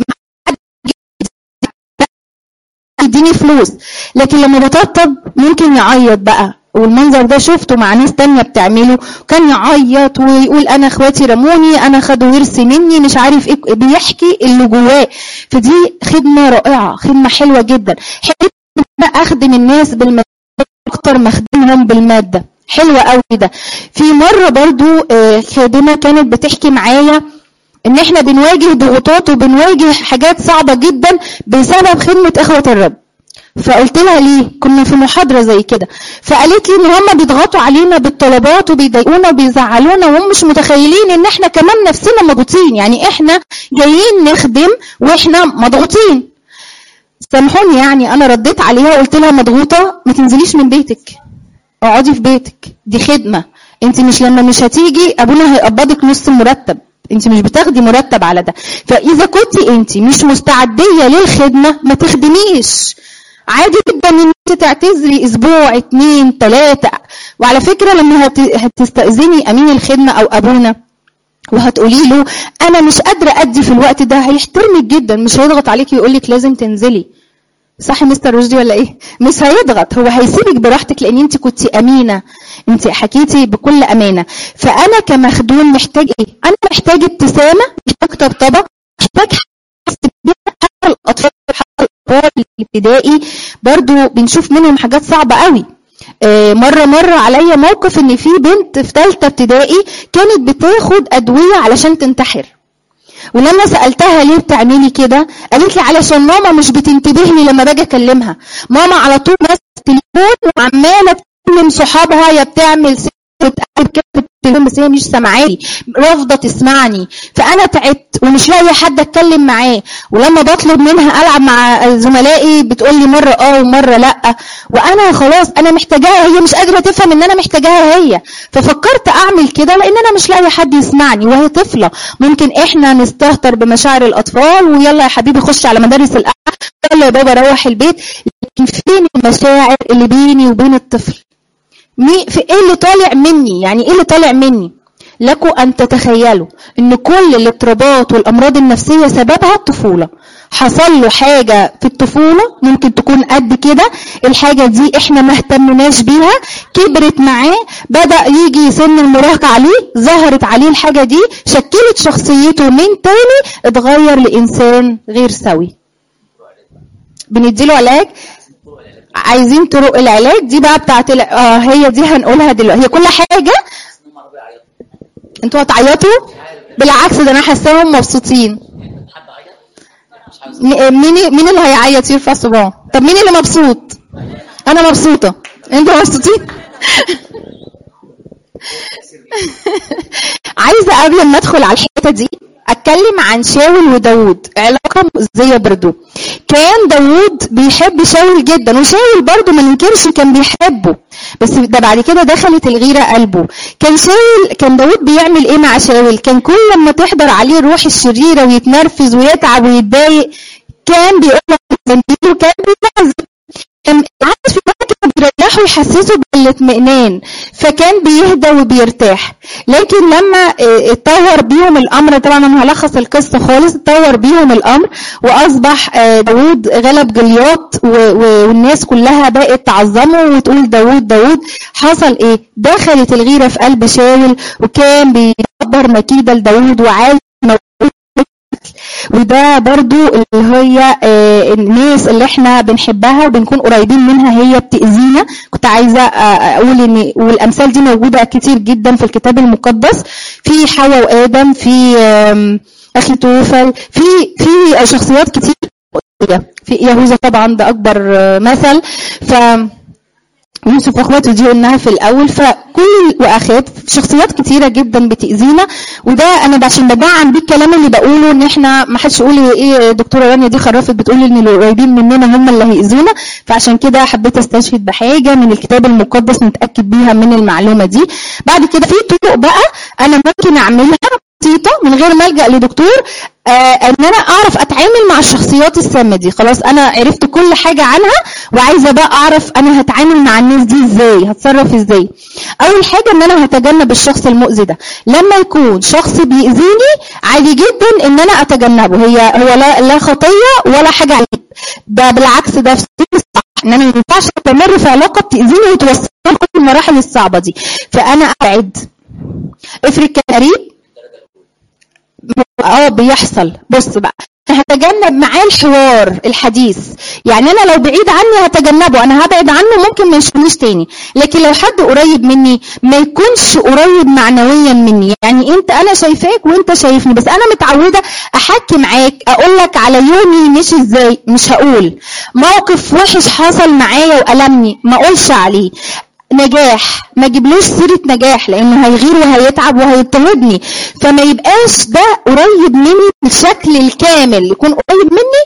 يديني فلوس لكن لما بطبطب ممكن يعيط بقى والمنظر ده شفته مع ناس تانية بتعمله كان يعيط ويقول انا اخواتي رموني انا خدوا ورث مني مش عارف ايه بيحكي اللي جواه فدي خدمة رائعة خدمة حلوة جدا حلوة اخدم الناس بالمادة اكتر ما اخدمهم بالمادة حلوة قوي ده في مرة برضو خادمة كانت بتحكي معايا ان احنا بنواجه ضغوطات وبنواجه حاجات صعبة جدا بسبب خدمة اخوة الرب فقلت لها ليه كنا في محاضرة زي كده فقالت لي ان هم بيضغطوا علينا بالطلبات وبيضايقونا وبيزعلونا وهم مش متخيلين ان احنا كمان نفسنا مضغوطين يعني احنا جايين نخدم واحنا مضغوطين سامحوني يعني انا رديت عليها وقلت لها مضغوطة ما تنزليش من بيتك اقعدي في بيتك دي خدمة انت مش لما مش هتيجي ابونا هيقبضك نص المرتب انت مش بتاخدي مرتب على ده فاذا كنت انت مش مستعديه للخدمه ما تخدميش عادي جدا ان انت تعتذري اسبوع اتنين تلاته وعلى فكره لما هتستاذني امين الخدمه او ابونا وهتقولي له انا مش قادره ادي في الوقت ده هيحترمك جدا مش هيضغط عليكي ويقول لك لازم تنزلي صح مستر رشدي ولا ايه مش هيضغط هو هيسيبك براحتك لان انت كنت امينه انت حكيتي بكل امانه فانا كمخدوم محتاج ايه انا محتاج ابتسامه محتاج طبطبه محتاج حتى الاطفال حتى الاطفال الابتدائي برضو بنشوف منهم حاجات صعبه قوي مرة مرة عليا موقف ان في بنت في ثالثة ابتدائي كانت بتاخد ادوية علشان تنتحر ولما سالتها ليه بتعملي كده قالت لي علشان ماما مش بتنتبه لي لما باجي اكلمها ماما على طول ماسكه التليفون وعماله تكلم صحابها يا بتعمل بتقلب كده في التليفون بس هي مش سامعاني رافضه تسمعني فانا تعبت ومش لاقيه حد اتكلم معاه ولما بطلب منها العب مع زملائي بتقول لي مره اه ومره لا وانا خلاص انا محتاجاها هي مش قادره تفهم ان انا محتاجاها هي ففكرت اعمل كده لان انا مش لاقيه حد يسمعني وهي طفله ممكن احنا نستهتر بمشاعر الاطفال ويلا يا حبيبي خش على مدارس القعده يلا يا بابا روح البيت لكن فين المشاعر اللي بيني وبين الطفل مي في ايه اللي طالع مني يعني ايه اللي طالع مني لكم ان تتخيلوا ان كل الاضطرابات والامراض النفسيه سببها الطفوله حصل له حاجه في الطفوله ممكن تكون قد كده الحاجه دي احنا ما اهتمناش بيها كبرت معاه بدا يجي سن المراهقه عليه ظهرت عليه الحاجه دي شكلت شخصيته من تاني اتغير لانسان غير سوي بنديله علاج عايزين طرق العلاج دي بقى بتاعت ال... اه هي دي هنقولها دلوقتي هي كل حاجه انتوا هتعيطوا بالعكس ده انا حاساهم مبسوطين مين مين اللي هيعيط يرفع صباعه طب مين اللي مبسوط انا مبسوطه انتوا مبسوطين عايزه قبل ما ادخل على الحته دي اتكلم عن شاول وداوود علاقه مؤذيه برضو كان داوود بيحب شاول جدا وشاول برضو ما ننكرش كان بيحبه بس ده بعد كده دخلت الغيره قلبه كان شاول كان داوود بيعمل ايه مع شاول كان كل لما تحضر عليه الروح الشريره ويتنرفز ويتعب ويتضايق كان بيقول له كان بيعزف كان راحوا يحسسوا بالاطمئنان فكان بيهدى وبيرتاح لكن لما آه، اتطور بيهم الامر طبعا انا هلخص القصه خالص اتطور بيهم الامر واصبح آه، داوود غلب جلياط و- و- والناس كلها بقت تعظمه وتقول داوود داوود حصل ايه دخلت الغيره في قلب شاول وكان بيدبر مكيده لداوود وعايز يموته وده برضو اللي هي آه، الناس اللي احنا بنحبها وبنكون قريبين منها هي بتأذينا كنت عايزة آه، اقول ان والامثال دي موجودة كتير جدا في الكتاب المقدس في حواء وادم في آم، اخي توفل في في شخصيات كتير في يهوذا طبعا ده اكبر آه، مثل ف يوسف واخواته دي قلناها في الاول فكل واخات شخصيات كتيره جدا بتاذينا وده انا عشان بدعم بيه الكلام اللي بقوله ان احنا ما حدش يقول ايه دكتوره رانيا دي خرفت بتقول ان اللي قريبين مننا هم اللي هيأذونا فعشان كده حبيت استشهد بحاجه من الكتاب المقدس نتاكد بيها من المعلومه دي بعد كده في طرق بقى انا ممكن اعملها بسيطه من غير ما الجا لدكتور آه ان انا اعرف اتعامل مع الشخصيات السامه دي خلاص انا عرفت كل حاجه عنها وعايزه بقى اعرف انا هتعامل مع الناس دي ازاي هتصرف ازاي اول حاجه ان انا هتجنب الشخص المؤذي ده لما يكون شخص بيأذيني عادي جدا ان انا اتجنبه هي هو لا, لا خطيه ولا حاجه عيب ده بالعكس ده في الصح ان انا ما ينفعش استمر في علاقه بتأذيني وتوصلني كل المراحل الصعبه دي فانا ابعد افرض كان قريب اه بيحصل بص بقى هتجنب معاه الحوار الحديث يعني انا لو بعيد عني هتجنبه انا هبعد عنه ممكن ما يشوفنيش تاني لكن لو حد قريب مني ما يكونش قريب معنويا مني يعني انت انا شايفاك وانت شايفني بس انا متعوده احكي معاك اقول لك على يومي مش ازاي مش هقول موقف وحش حصل معايا والمني ما اقولش عليه نجاح ما جيبلوش سيرة نجاح لأنه هيغير وهيتعب وهيضطهدني فما يبقاش ده قريب مني بالشكل الكامل يكون قريب مني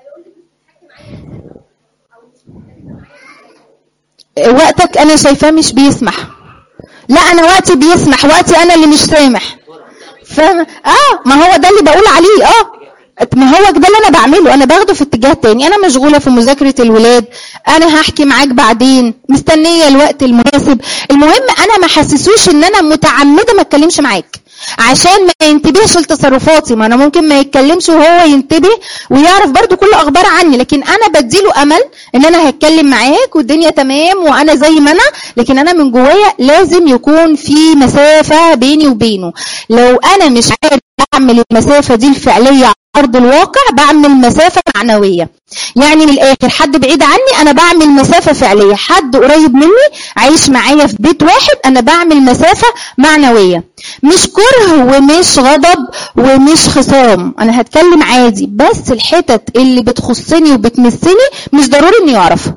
وقتك أنا شايفاه مش بيسمح لا أنا وقتي بيسمح وقتي أنا اللي مش سامح فاهم اه ما هو ده اللي بقول عليه اه ما هو ده اللي انا بعمله انا باخده في اتجاه تاني انا مشغوله في مذاكره الولاد انا هحكي معاك بعدين مستنيه الوقت المناسب المهم انا ما حسسوش ان انا متعمده ما اتكلمش معاك عشان ما ينتبهش لتصرفاتي ما انا ممكن ما يتكلمش وهو ينتبه ويعرف برضو كل اخبار عني لكن انا بديله امل ان انا هتكلم معاك والدنيا تمام وانا زي ما انا لكن انا من جوايا لازم يكون في مسافه بيني وبينه لو انا مش عارف اعمل المسافه دي الفعليه على ارض الواقع بعمل مسافه معنويه يعني من الاخر حد بعيد عني انا بعمل مسافه فعليه حد قريب مني عايش معايا في بيت واحد انا بعمل مسافه معنويه مش كره ومش غضب ومش خصام انا هتكلم عادي بس الحتت اللي بتخصني وبتمسني مش ضروري اني اعرفها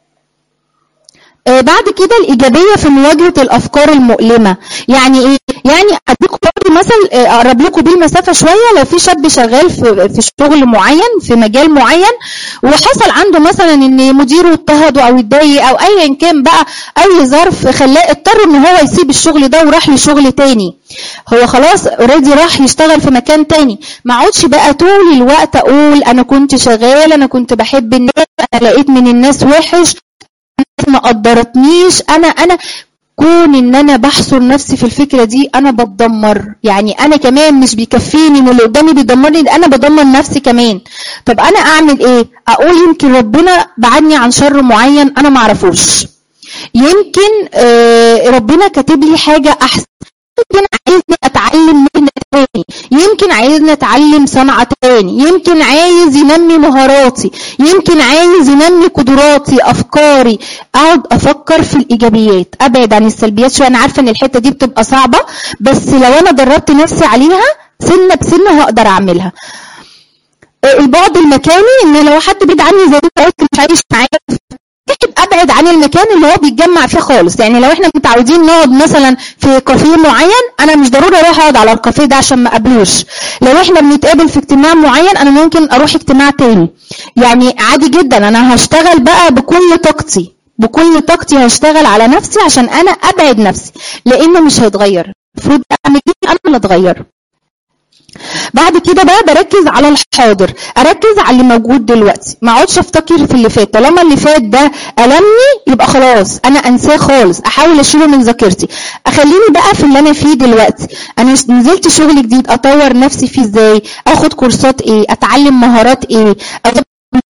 آه بعد كده الإيجابية في مواجهة الأفكار المؤلمة يعني إيه؟ يعني أديكم برضه مثل آه، أقرب لكم بيه المسافة شوية لو في شاب شغال في في شغل معين في مجال معين وحصل عنده مثلا إن مديره اضطهده أو اتضايق أو أيا كان بقى أي ظرف خلاه اضطر إن هو يسيب الشغل ده وراح لشغل تاني هو خلاص اوريدي راح يشتغل في مكان تاني ما اقعدش بقى طول الوقت اقول انا كنت شغال انا كنت بحب الناس انا لقيت من الناس وحش ما قدرتنيش انا انا كون ان انا بحصر نفسي في الفكره دي انا بتدمر يعني انا كمان مش بيكفيني ان اللي قدامي بيدمرني ده انا بدمر نفسي كمان طب انا اعمل ايه اقول يمكن ربنا بعدني عن شر معين انا ما اعرفوش يمكن آه ربنا كاتب لي حاجه احسن يمكن عايزني اتعلم مهنه تاني يمكن عايزني اتعلم صنعه تاني يمكن عايز ينمي مهاراتي يمكن عايز ينمي قدراتي افكاري اقعد افكر في الايجابيات ابعد عن السلبيات شويه انا عارفه ان الحته دي بتبقى صعبه بس لو انا دربت نفسي عليها سنه بسنه هقدر اعملها البعد المكاني ان لو حد بعيد عني زي ما قلت مش عايش معايا اكيد ابعد عن المكان اللي هو بيتجمع فيه خالص يعني لو احنا متعودين نقعد مثلا في كافيه معين انا مش ضروري اروح اقعد على الكافيه ده عشان ما اقابلوش لو احنا بنتقابل في اجتماع معين انا ممكن اروح اجتماع تاني يعني عادي جدا انا هشتغل بقى بكل طاقتي بكل طاقتي هشتغل على نفسي عشان انا ابعد نفسي لانه مش هيتغير المفروض اعمل ايه انا اللي اتغير بعد كده بقى بركز على الحاضر اركز على اللي موجود دلوقتي ما اقعدش افتكر في اللي فات طالما اللي فات ده المني يبقى خلاص انا انساه خالص احاول اشيله من ذاكرتي اخليني بقى في اللي انا فيه دلوقتي انا نزلت شغل جديد اطور نفسي فيه ازاي اخد كورسات ايه اتعلم مهارات ايه أطور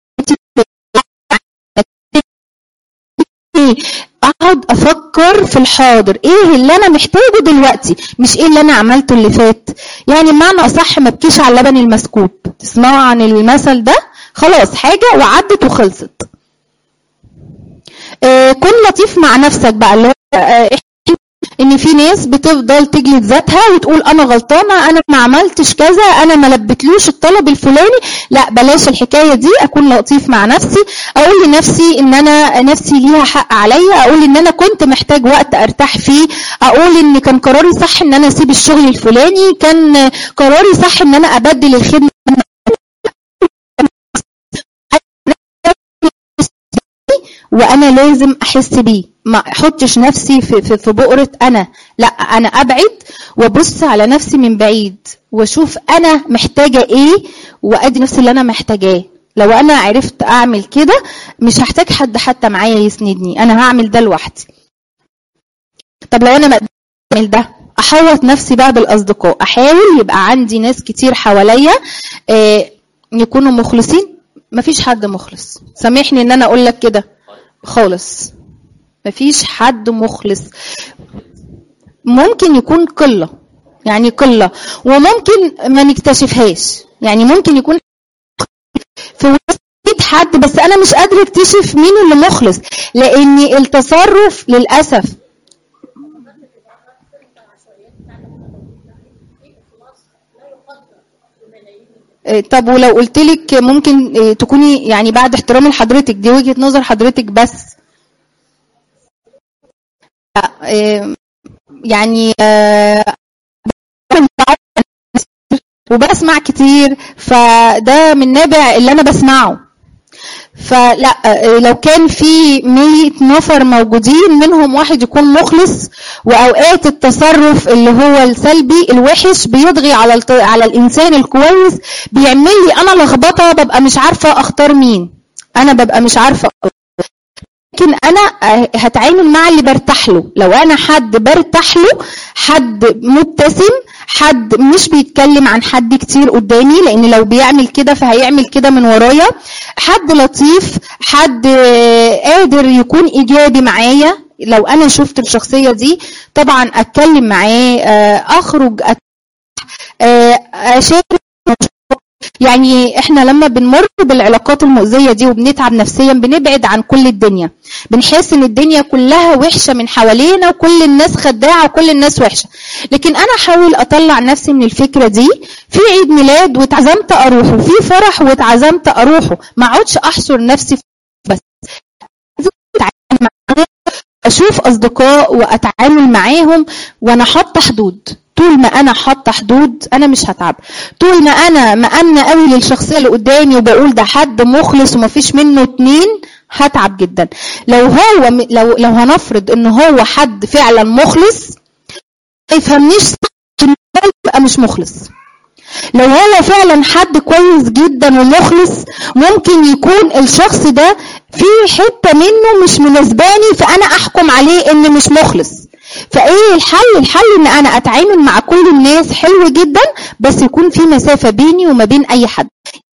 ايه اقعد افكر في الحاضر ايه اللي انا محتاجه دلوقتي مش ايه اللي انا عملته اللي فات يعني بمعنى اصح ما بكيش على اللبن المسكوب تسمعوا عن المثل ده خلاص حاجه وعدت وخلصت آه كن لطيف مع نفسك بقى اللي هو آه ان في ناس بتفضل تجلد ذاتها وتقول انا غلطانه انا ما عملتش كذا انا ما لبتلوش الطلب الفلاني لا بلاش الحكايه دي اكون لطيف مع نفسي اقول لنفسي ان انا نفسي ليها حق عليا اقول ان انا كنت محتاج وقت ارتاح فيه اقول ان كان قراري صح ان انا اسيب الشغل الفلاني كان قراري صح ان انا ابدل الخدمه وانا لازم احس بيه ما احطش نفسي في, في, في بؤره انا لا انا ابعد وابص على نفسي من بعيد واشوف انا محتاجه ايه وادي نفسي اللي انا محتاجاه لو انا عرفت اعمل كده مش هحتاج حد حتى معايا يسندني انا هعمل ده لوحدي طب لو انا ما اعمل ده احوط نفسي بقى بالاصدقاء احاول يبقى عندي ناس كتير حواليا آه يكونوا مخلصين مفيش حد مخلص سامحني ان انا اقول لك كده خالص مفيش حد مخلص ممكن يكون قلة يعني قلة وممكن ما نكتشفهاش يعني ممكن يكون في وسط حد بس انا مش قادرة اكتشف مين اللي مخلص لان التصرف للأسف طب ولو قلت لك ممكن تكوني يعني بعد احترام لحضرتك دي وجهة نظر حضرتك بس يعني وبسمع كتير فده من نابع اللي انا بسمعه فلا لو كان في 100 نفر موجودين منهم واحد يكون مخلص واوقات التصرف اللي هو السلبي الوحش بيضغي على الت... على الانسان الكويس بيعمل لي انا لخبطه ببقى مش عارفه اختار مين انا ببقى مش عارفه لكن انا هتعامل مع اللي برتاح له لو انا حد برتاح له حد مبتسم حد مش بيتكلم عن حد كتير قدامي لان لو بيعمل كده فهيعمل كده من ورايا حد لطيف حد قادر يكون ايجابي معايا لو انا شفت الشخصيه دي طبعا اتكلم معاه اخرج اشارك يعني احنا لما بنمر بالعلاقات المؤذيه دي وبنتعب نفسيا بنبعد عن كل الدنيا بنحس ان الدنيا كلها وحشه من حوالينا وكل الناس خداعه وكل الناس وحشه لكن انا احاول اطلع نفسي من الفكره دي في عيد ميلاد واتعزمت اروحه في فرح واتعزمت اروحه ما اقعدش احصر نفسي بس اشوف اصدقاء واتعامل معاهم وانا حاطه حدود طول ما انا حاطه حدود انا مش هتعب طول ما انا مأمنه قوي للشخصيه اللي قدامي وبقول ده حد مخلص ومفيش منه اتنين هتعب جدا لو هو لو لو هنفرض ان هو حد فعلا مخلص ما يفهمنيش يبقى مش مخلص لو هو فعلا حد كويس جدا ومخلص ممكن يكون الشخص ده في حته منه مش مناسباني فانا احكم عليه ان مش مخلص فايه الحل الحل ان انا اتعامل مع كل الناس حلو جدا بس يكون في مسافه بيني وما بين اي حد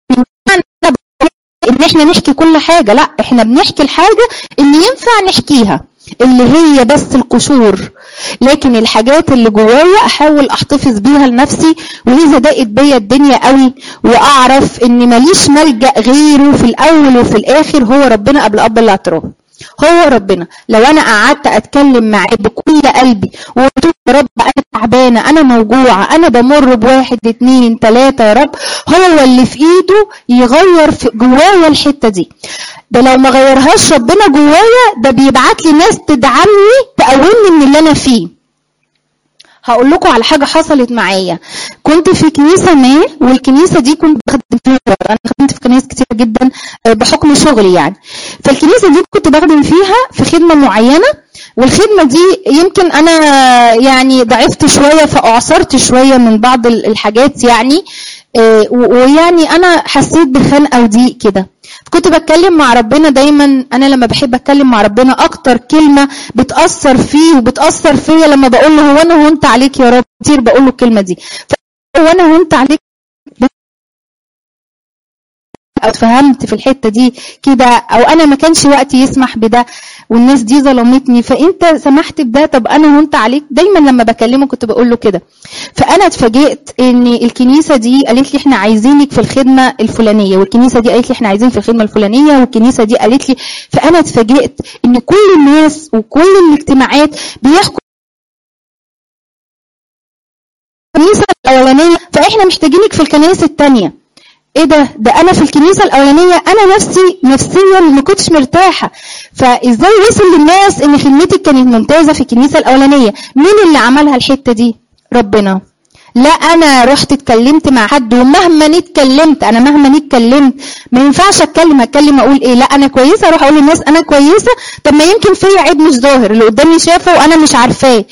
ان احنا نحكي كل حاجه لا احنا بنحكي الحاجه اللي ينفع نحكيها اللي هي بس القشور لكن الحاجات اللي جوايا احاول احتفظ بيها لنفسي واذا ضاقت بيا الدنيا قوي واعرف ان ماليش ملجا غيره في الاول وفي الاخر هو ربنا قبل اب الاعتراف هو ربنا لو انا قعدت اتكلم معاه بكل قلبي وقلت له يا رب انا تعبانه انا موجوعه انا بمر بواحد اتنين تلاته يا رب هو اللي في ايده يغير في جوايا الحته دي ده لو ما غيرهاش ربنا جوايا ده بيبعت لي ناس تدعمني تقومني من اللي انا فيه هقول لكم على حاجه حصلت معايا كنت في كنيسه ما والكنيسه دي كنت بخدم فيها انا خدمت في كنايس كتير جدا بحكم شغلي يعني فالكنيسه دي كنت بخدم فيها في خدمه معينه والخدمة دي يمكن أنا يعني ضعفت شوية فأعصرت شوية من بعض ال- الحاجات يعني آه، و- ويعني أنا حسيت بخنقة وضيق كده كنت بتكلم مع ربنا دايما أنا لما بحب أتكلم مع ربنا أكتر كلمة بتأثر فيه وبتأثر فيا لما بقول له هو أنا هونت عليك يا رب كتير بقول له الكلمة دي هو أنا هونت عليك او اتفهمت في الحته دي كده او انا ما كانش وقتي يسمح بده والناس دي ظلمتني فانت سمحت بده طب انا هنت عليك دايما لما بكلمه كنت بقول له كده فانا اتفاجئت ان الكنيسه دي قالت لي احنا عايزينك في الخدمه الفلانيه والكنيسه دي قالت لي احنا عايزين في الخدمه الفلانيه والكنيسه دي قالت لي فانا اتفاجئت ان كل الناس وكل الاجتماعات بيحكوا الكنيسه الاولانيه فاحنا محتاجينك في الكنائس الثانيه ايه ده ده انا في الكنيسه الاولانيه انا نفسي نفسيا ما كنتش مرتاحه فازاي وصل للناس ان خدمتي كانت ممتازه في الكنيسه الاولانيه مين اللي عملها الحته دي ربنا لا انا رحت اتكلمت مع حد ومهما اتكلمت انا مهما اتكلمت ما ينفعش اتكلم اتكلم اقول ايه لا انا كويسه اروح اقول للناس انا كويسه طب ما يمكن فيا عيب مش ظاهر اللي قدامي شافه وانا مش عارفاه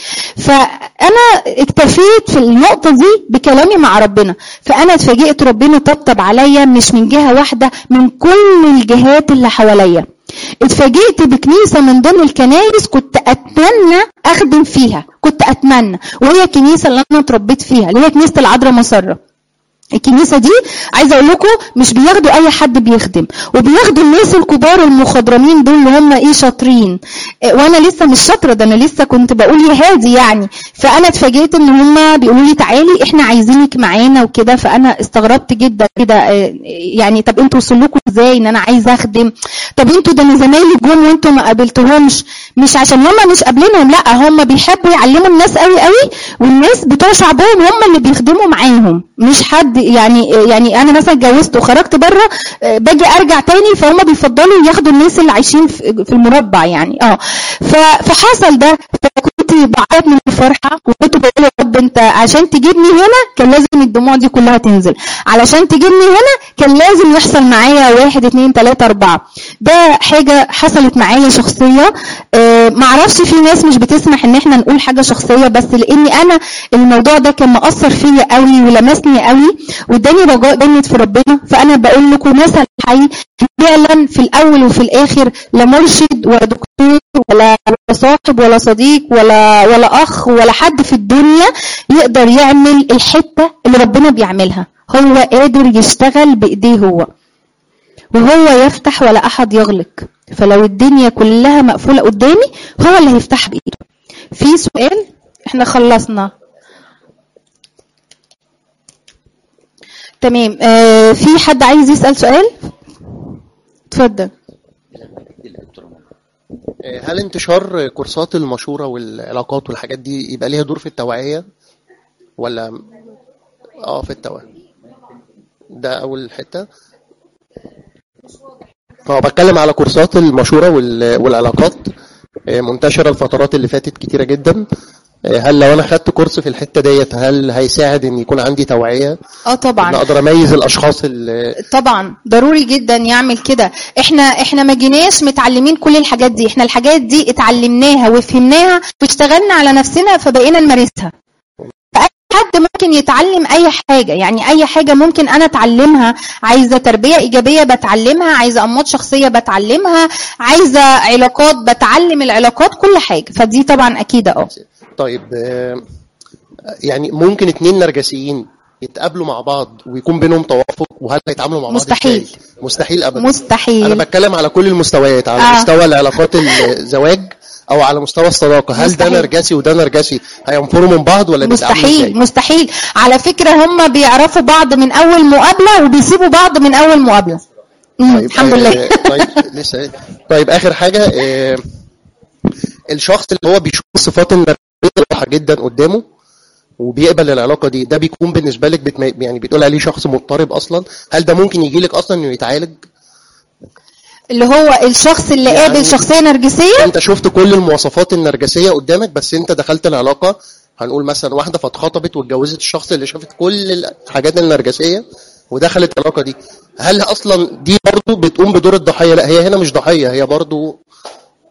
فانا اكتفيت في النقطه دي بكلامي مع ربنا فانا اتفاجئت ربنا طبطب عليا مش من جهه واحده من كل الجهات اللي حواليا اتفاجئت بكنيسة من ضمن الكنائس كنت أتمنى أخدم فيها كنت أتمنى وهي الكنيسة اللي أنا اتربيت فيها اللي هي كنيسة العذراء مسرة الكنيسة دي عايزة أقول لكم مش بياخدوا أي حد بيخدم وبياخدوا الناس الكبار المخضرمين دول اللي هم إيه شاطرين إيه، وأنا لسه مش شاطرة ده أنا لسه كنت بقول يا هادي يعني فأنا اتفاجئت إن هم بيقولوا لي تعالي إحنا عايزينك معانا وكده فأنا استغربت جدا كده آه، يعني طب أنتوا وصل لكم إزاي إن أنا عايزة أخدم طب أنتوا ده أنا زمايلي جم وأنتوا ما قابلتهمش مش عشان هم مش قابلينهم لا هم بيحبوا يعلموا الناس قوي قوي والناس بتوع شعبهم هم اللي بيخدموا معاهم مش حد يعني يعني انا مثلا اتجوزت وخرجت بره آه، باجي ارجع تاني فهم بيفضلوا ياخدوا الناس اللي عايشين في في المربع يعني اه ف- فحصل ده فكنت بعيط من الفرحه وكنت بقول يا رب انت عشان تجيبني هنا كان لازم الدموع دي كلها تنزل علشان تجيبني هنا كان لازم يحصل معايا واحد اتنين تلاته اربعه ده حاجه حصلت معايا شخصيه آه، معرفش في ناس مش بتسمح ان احنا نقول حاجه شخصيه بس لاني انا الموضوع ده كان مأثر فيا قوي ولمسني قوي واداني رجاء جامد في ربنا فانا بقول لكم مثل حي فعلا في الاول وفي الاخر لا مرشد ولا دكتور ولا ولا صاحب ولا صديق ولا ولا اخ ولا حد في الدنيا يقدر يعمل الحته اللي ربنا بيعملها هو قادر يشتغل بايديه هو وهو يفتح ولا احد يغلق فلو الدنيا كلها مقفوله قدامي هو اللي هيفتح بايده في سؤال احنا خلصنا تمام آه في حد عايز يسال سؤال اتفضل الدكتورة منى. آه، هل انتشار كورسات المشورة والعلاقات والحاجات دي يبقى ليها دور في التوعية ولا اه في التوعية ده أول حتة اه بتكلم على كورسات المشورة وال- والعلاقات آه، منتشرة الفترات اللي فاتت كتيرة جدا آه، هل لو انا خدت كورس في الحتة ديت هل هيساعد ان يكون عندي توعية اه ان طبعا اقدر اميز الاشخاص اللي طبعا ضروري جدا يعمل كده احنا احنا ما جيناش متعلمين كل الحاجات دي احنا الحاجات دي اتعلمناها وفهمناها واشتغلنا على نفسنا فبقينا نمارسها فأي حد ممكن يتعلم اي حاجه يعني اي حاجه ممكن انا اتعلمها عايزه تربيه ايجابيه بتعلمها عايزه انماط شخصيه بتعلمها عايزه علاقات بتعلم العلاقات كل حاجه فدي طبعا اكيد اه طيب آه، يعني ممكن اتنين نرجسيين يتقابلوا مع بعض ويكون بينهم توافق وهل هيتعاملوا مع بعض مستحيل. إزاي؟ مستحيل ابدا مستحيل انا بتكلم على كل المستويات على آه. مستوى العلاقات الزواج او على مستوى الصداقه هل مستحيل. ده نرجسي وده نرجسي هينفروا من بعض ولا بيتعاملوا مستحيل إزاي؟ مستحيل على فكرة هم بيعرفوا بعض من أول مقابلة وبيسيبوا بعض من أول مقابلة مم، طيب الحمد آه، لله طيب لسه إيه؟ طيب اخر حاجه آه، الشخص اللي هو بيشوف الصفات النرجسيه واضحه جدا قدامه وبيقبل العلاقه دي ده بيكون بالنسبه لك بتم... يعني بتقول عليه شخص مضطرب اصلا هل ده ممكن يجي لك اصلا انه يتعالج اللي هو الشخص اللي يعني- قابل شخصية نرجسية انت شفت كل المواصفات النرجسيه قدامك بس انت دخلت العلاقه هنقول مثلا واحده فاتخطبت واتجوزت الشخص اللي شافت كل الحاجات النرجسيه ودخلت العلاقه دي هل اصلا دي برضو بتقوم بدور الضحيه لا هي هنا مش ضحيه هي برضو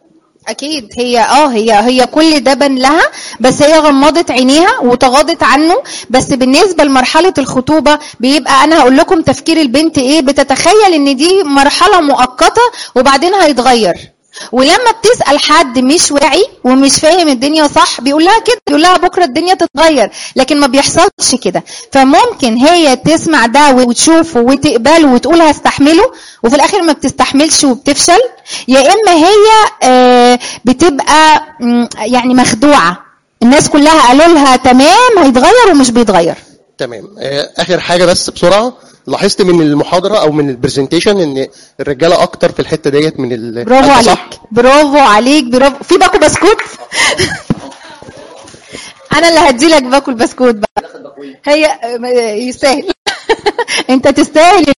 اكيد هي اه هي هي كل ده بان لها بس هي غمضت عينيها وتغاضت عنه بس بالنسبه لمرحله الخطوبه بيبقى انا هقول لكم تفكير البنت ايه بتتخيل ان دي مرحله مؤقته وبعدين هيتغير ولما بتسال حد مش واعي ومش فاهم الدنيا صح بيقول لها كده بيقول لها بكره الدنيا تتغير لكن ما بيحصلش كده فممكن هي تسمع ده وتشوفه وتقبله وتقول هستحمله وفي الاخر ما بتستحملش وبتفشل يا اما هي آه، بتبقى مم، يعني مخدوعه الناس كلها قالوا لها تمام هيتغير ومش بيتغير تمام آه، اخر حاجه بس بسرعه لاحظت من المحاضره او من البرزنتيشن ان الرجاله اكتر في الحته ديت من ال برافو هل ده عليك صح؟ برافو عليك برافو في باكو بسكوت انا اللي هدي لك باكو البسكوت بقى هي آه، يستاهل انت تستاهل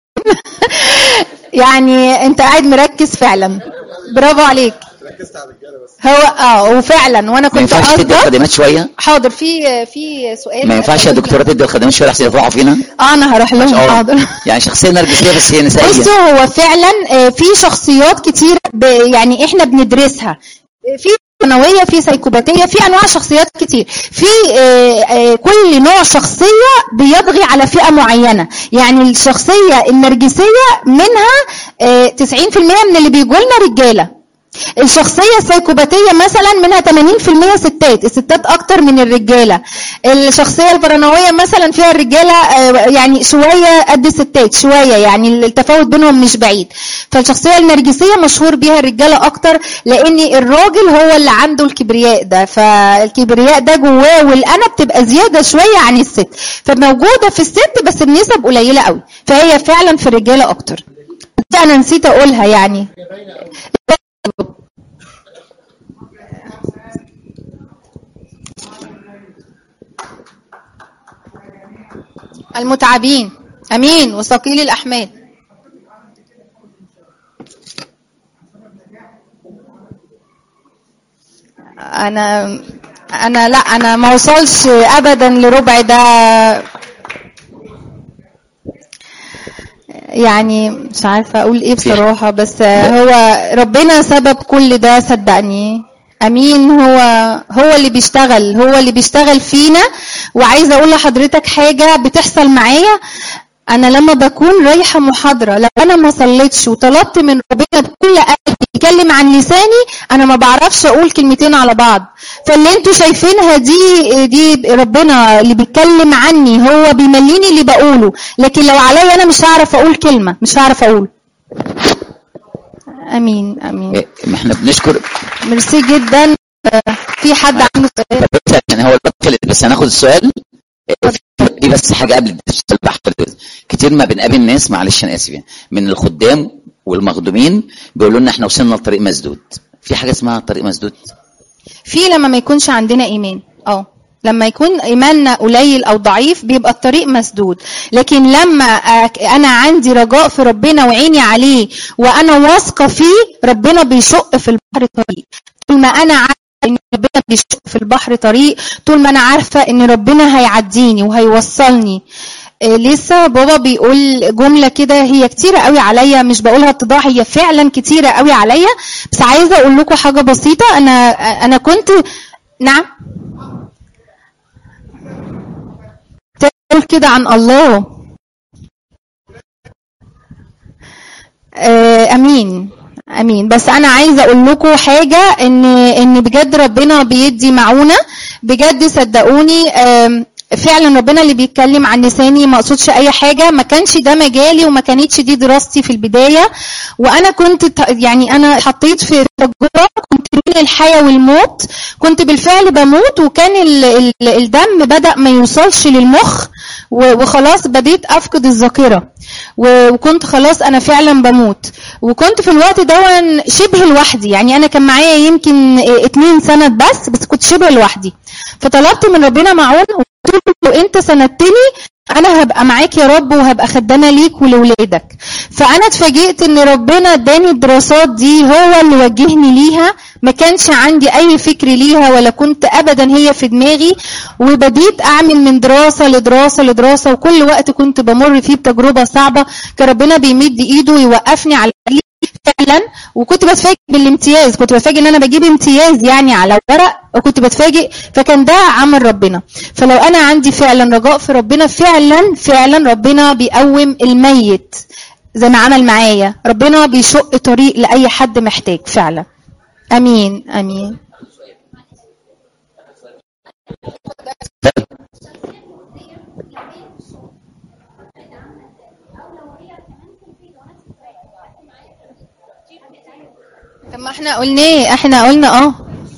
يعني انت قاعد مركز فعلا برافو عليك هو اه وفعلا وانا ما كنت ينفعش تدي قصده الخدمات شويه حاضر في في سؤال ما ينفعش يا دكتوره تدي الخدمات شويه احسن يفرحوا فينا اه انا هروح لهم آه. حاضر يعني شخصيه نرجسيه بس هي نسائيه بصوا هو فعلا آه، في شخصيات كتير ب- يعني احنا بندرسها في ثانويه في سيكوباتيه في انواع شخصيات كتير في آه، آه، كل نوع شخصيه بيطغي على فئه معينه يعني الشخصيه النرجسيه منها آه، 90% من اللي بيجوا لنا رجاله الشخصية السيكوباتية مثلا منها 80% ستات الستات أكتر من الرجالة الشخصية البرانوية مثلا فيها الرجالة آه، يعني شوية قد الستات شوية يعني التفاوت بينهم مش بعيد فالشخصية النرجسية مشهور بيها الرجالة أكتر لأن الراجل هو اللي عنده الكبرياء ده فالكبرياء ده جواه والأنا بتبقى زيادة شوية عن الست فموجودة في الست بس بنسب قليلة قوي فهي فعلا في الرجالة أكتر دي أنا نسيت أقولها يعني المتعبين امين وثقيل الاحمال انا انا لا انا ما وصلش ابدا لربع ده يعني مش عارفه اقول ايه بصراحه بس هو ربنا سبب كل ده صدقني امين هو هو اللي بيشتغل هو اللي بيشتغل فينا وعايزه اقول لحضرتك حاجه بتحصل معايا انا لما بكون رايحه محاضره لو انا ما صليتش وطلبت من ربنا بكل قلبي يتكلم عن لساني انا ما بعرفش اقول كلمتين على بعض فاللي انتوا شايفينها دي دي ربنا اللي بيتكلم عني هو بيمليني اللي بقوله لكن لو عليا انا مش هعرف اقول كلمه مش هعرف اقول امين امين إيه، ما احنا بنشكر ميرسي جدا آه، في حد عنده سؤال بس عشان هو الوقت خلص بس هناخد السؤال إيه، دي بس حاجه قبل السؤال بحر كتير ما بنقابل ناس معلش انا اسف يعني من الخدام والمخدومين بيقولوا لنا احنا وصلنا لطريق مسدود في حاجه اسمها طريق مسدود في لما ما يكونش عندنا ايمان اه لما يكون ايماننا قليل او ضعيف بيبقى الطريق مسدود لكن لما أك- انا عندي رجاء في ربنا وعيني عليه وانا واثقه فيه ربنا بيشق في البحر طريق طول ما انا عارفه ان ربنا بيشق في البحر طريق طول ما انا عارفه ان ربنا هيعديني وهيوصلني إيه، لسه بابا بيقول جمله كده هي كتيره قوي عليا مش بقولها اتضاع هي فعلا كتيره قوي عليا بس عايزه اقول لكم حاجه بسيطه انا انا كنت نعم تقول كده عن الله آه، امين امين بس انا عايزه اقول لكم حاجه ان ان بجد ربنا بيدي معونه بجد صدقوني آم، فعلا ربنا اللي بيتكلم عن لساني ما اقصدش اي حاجه ما كانش ده مجالي وما كانتش دي دراستي في البدايه وانا كنت ت- يعني انا حطيت في تجربه كنت بين الحياه والموت كنت بالفعل بموت وكان ال ال الدم بدا ما يوصلش للمخ و- وخلاص بديت افقد الذاكره و- وكنت خلاص انا فعلا بموت وكنت في الوقت ده شبه لوحدي يعني انا كان معايا يمكن اتنين سند بس بس كنت شبه لوحدي فطلبت من ربنا معون وقلت له انت سندتني انا هبقى معاك يا رب وهبقى خدامه ليك ولولادك فانا اتفاجئت ان ربنا اداني الدراسات دي هو اللي وجهني ليها ما كانش عندي اي فكر ليها ولا كنت ابدا هي في دماغي وبديت اعمل من دراسه لدراسه لدراسه وكل وقت كنت بمر فيه بتجربه صعبه كان ربنا بيمد ايده يوقفني على رجلي فعلا وكنت بتفاجئ بالامتياز كنت بتفاجئ ان انا بجيب امتياز يعني على ورق وكنت بتفاجئ فكان ده عمل ربنا فلو انا عندي فعلا رجاء في ربنا فعلا فعلا ربنا بيقوم الميت زي ما عمل معايا ربنا بيشق طريق لاي حد محتاج فعلا امين امين طب ما احنا قلنا احنا قلنا اه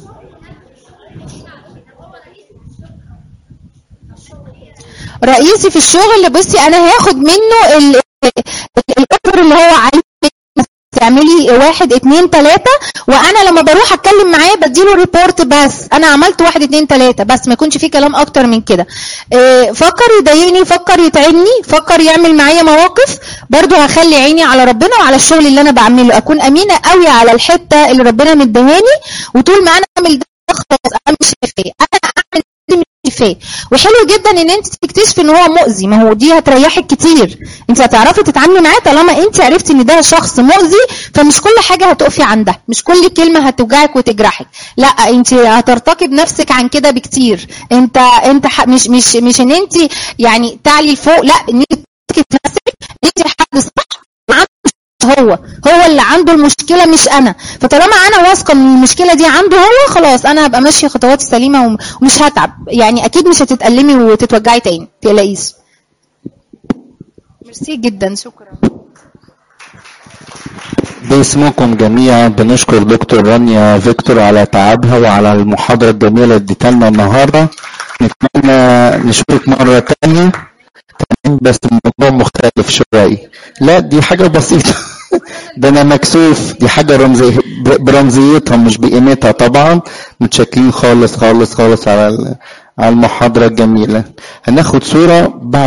رئيسي في الشغل بصي انا هاخد منه ال- ال- الاوفر اللي هو عايز تعملي واحد اتنين تلاتة وانا لما بروح اتكلم معاه بديله ريبورت بس انا عملت واحد اتنين تلاتة بس ما يكونش فيه كلام اكتر من كده إيه، فكر يضايقني فكر يتعبني فكر يعمل معايا مواقف برضو هخلي عيني على ربنا وعلى الشغل اللي انا بعمله اكون امينة قوي على الحتة اللي ربنا مدهاني وطول ما انا اعمل ده خلاص انا مش شايفاه انا اعمل ده مش شايفاه وحلو جدا ان انت تكتشفي ان هو مؤذي ما هو دي هتريحك كتير انت هتعرفي تتعاملي معاه طالما انت عرفتي ان ده شخص مؤذي فمش كل حاجه هتقفي عندها مش كل كلمه هتوجعك وتجرحك لا انت هترتقي بنفسك عن كده بكتير انت انت ح- مش مش مش ان انت يعني تعلي لفوق لا ان انت تمسكي في نفسك انت حد صح وعنده هو هو اللي عنده المشكله مش انا فطالما انا واثقه ان المشكله دي عنده هو خلاص انا هبقى ماشيه خطواتي سليمه وم- ومش هتعب يعني اكيد مش هتتألمي وتتوجعي تاني تقلقيش ميرسي جدا شكرا باسمكم جميعا بنشكر دكتور رانيا فيكتور على تعبها وعلى المحاضرة الجميلة اللي اديتها لنا النهاردة نتمنى نشوفك مرة تانية تمام بس الموضوع مختلف شوية لا دي حاجة بسيطة ده انا مكسوف دي حاجة رمزية برمزيتها مش بقيمتها طبعا متشكرين خالص خالص خالص على ال- على المحاضرة الجميلة هناخد صورة بعد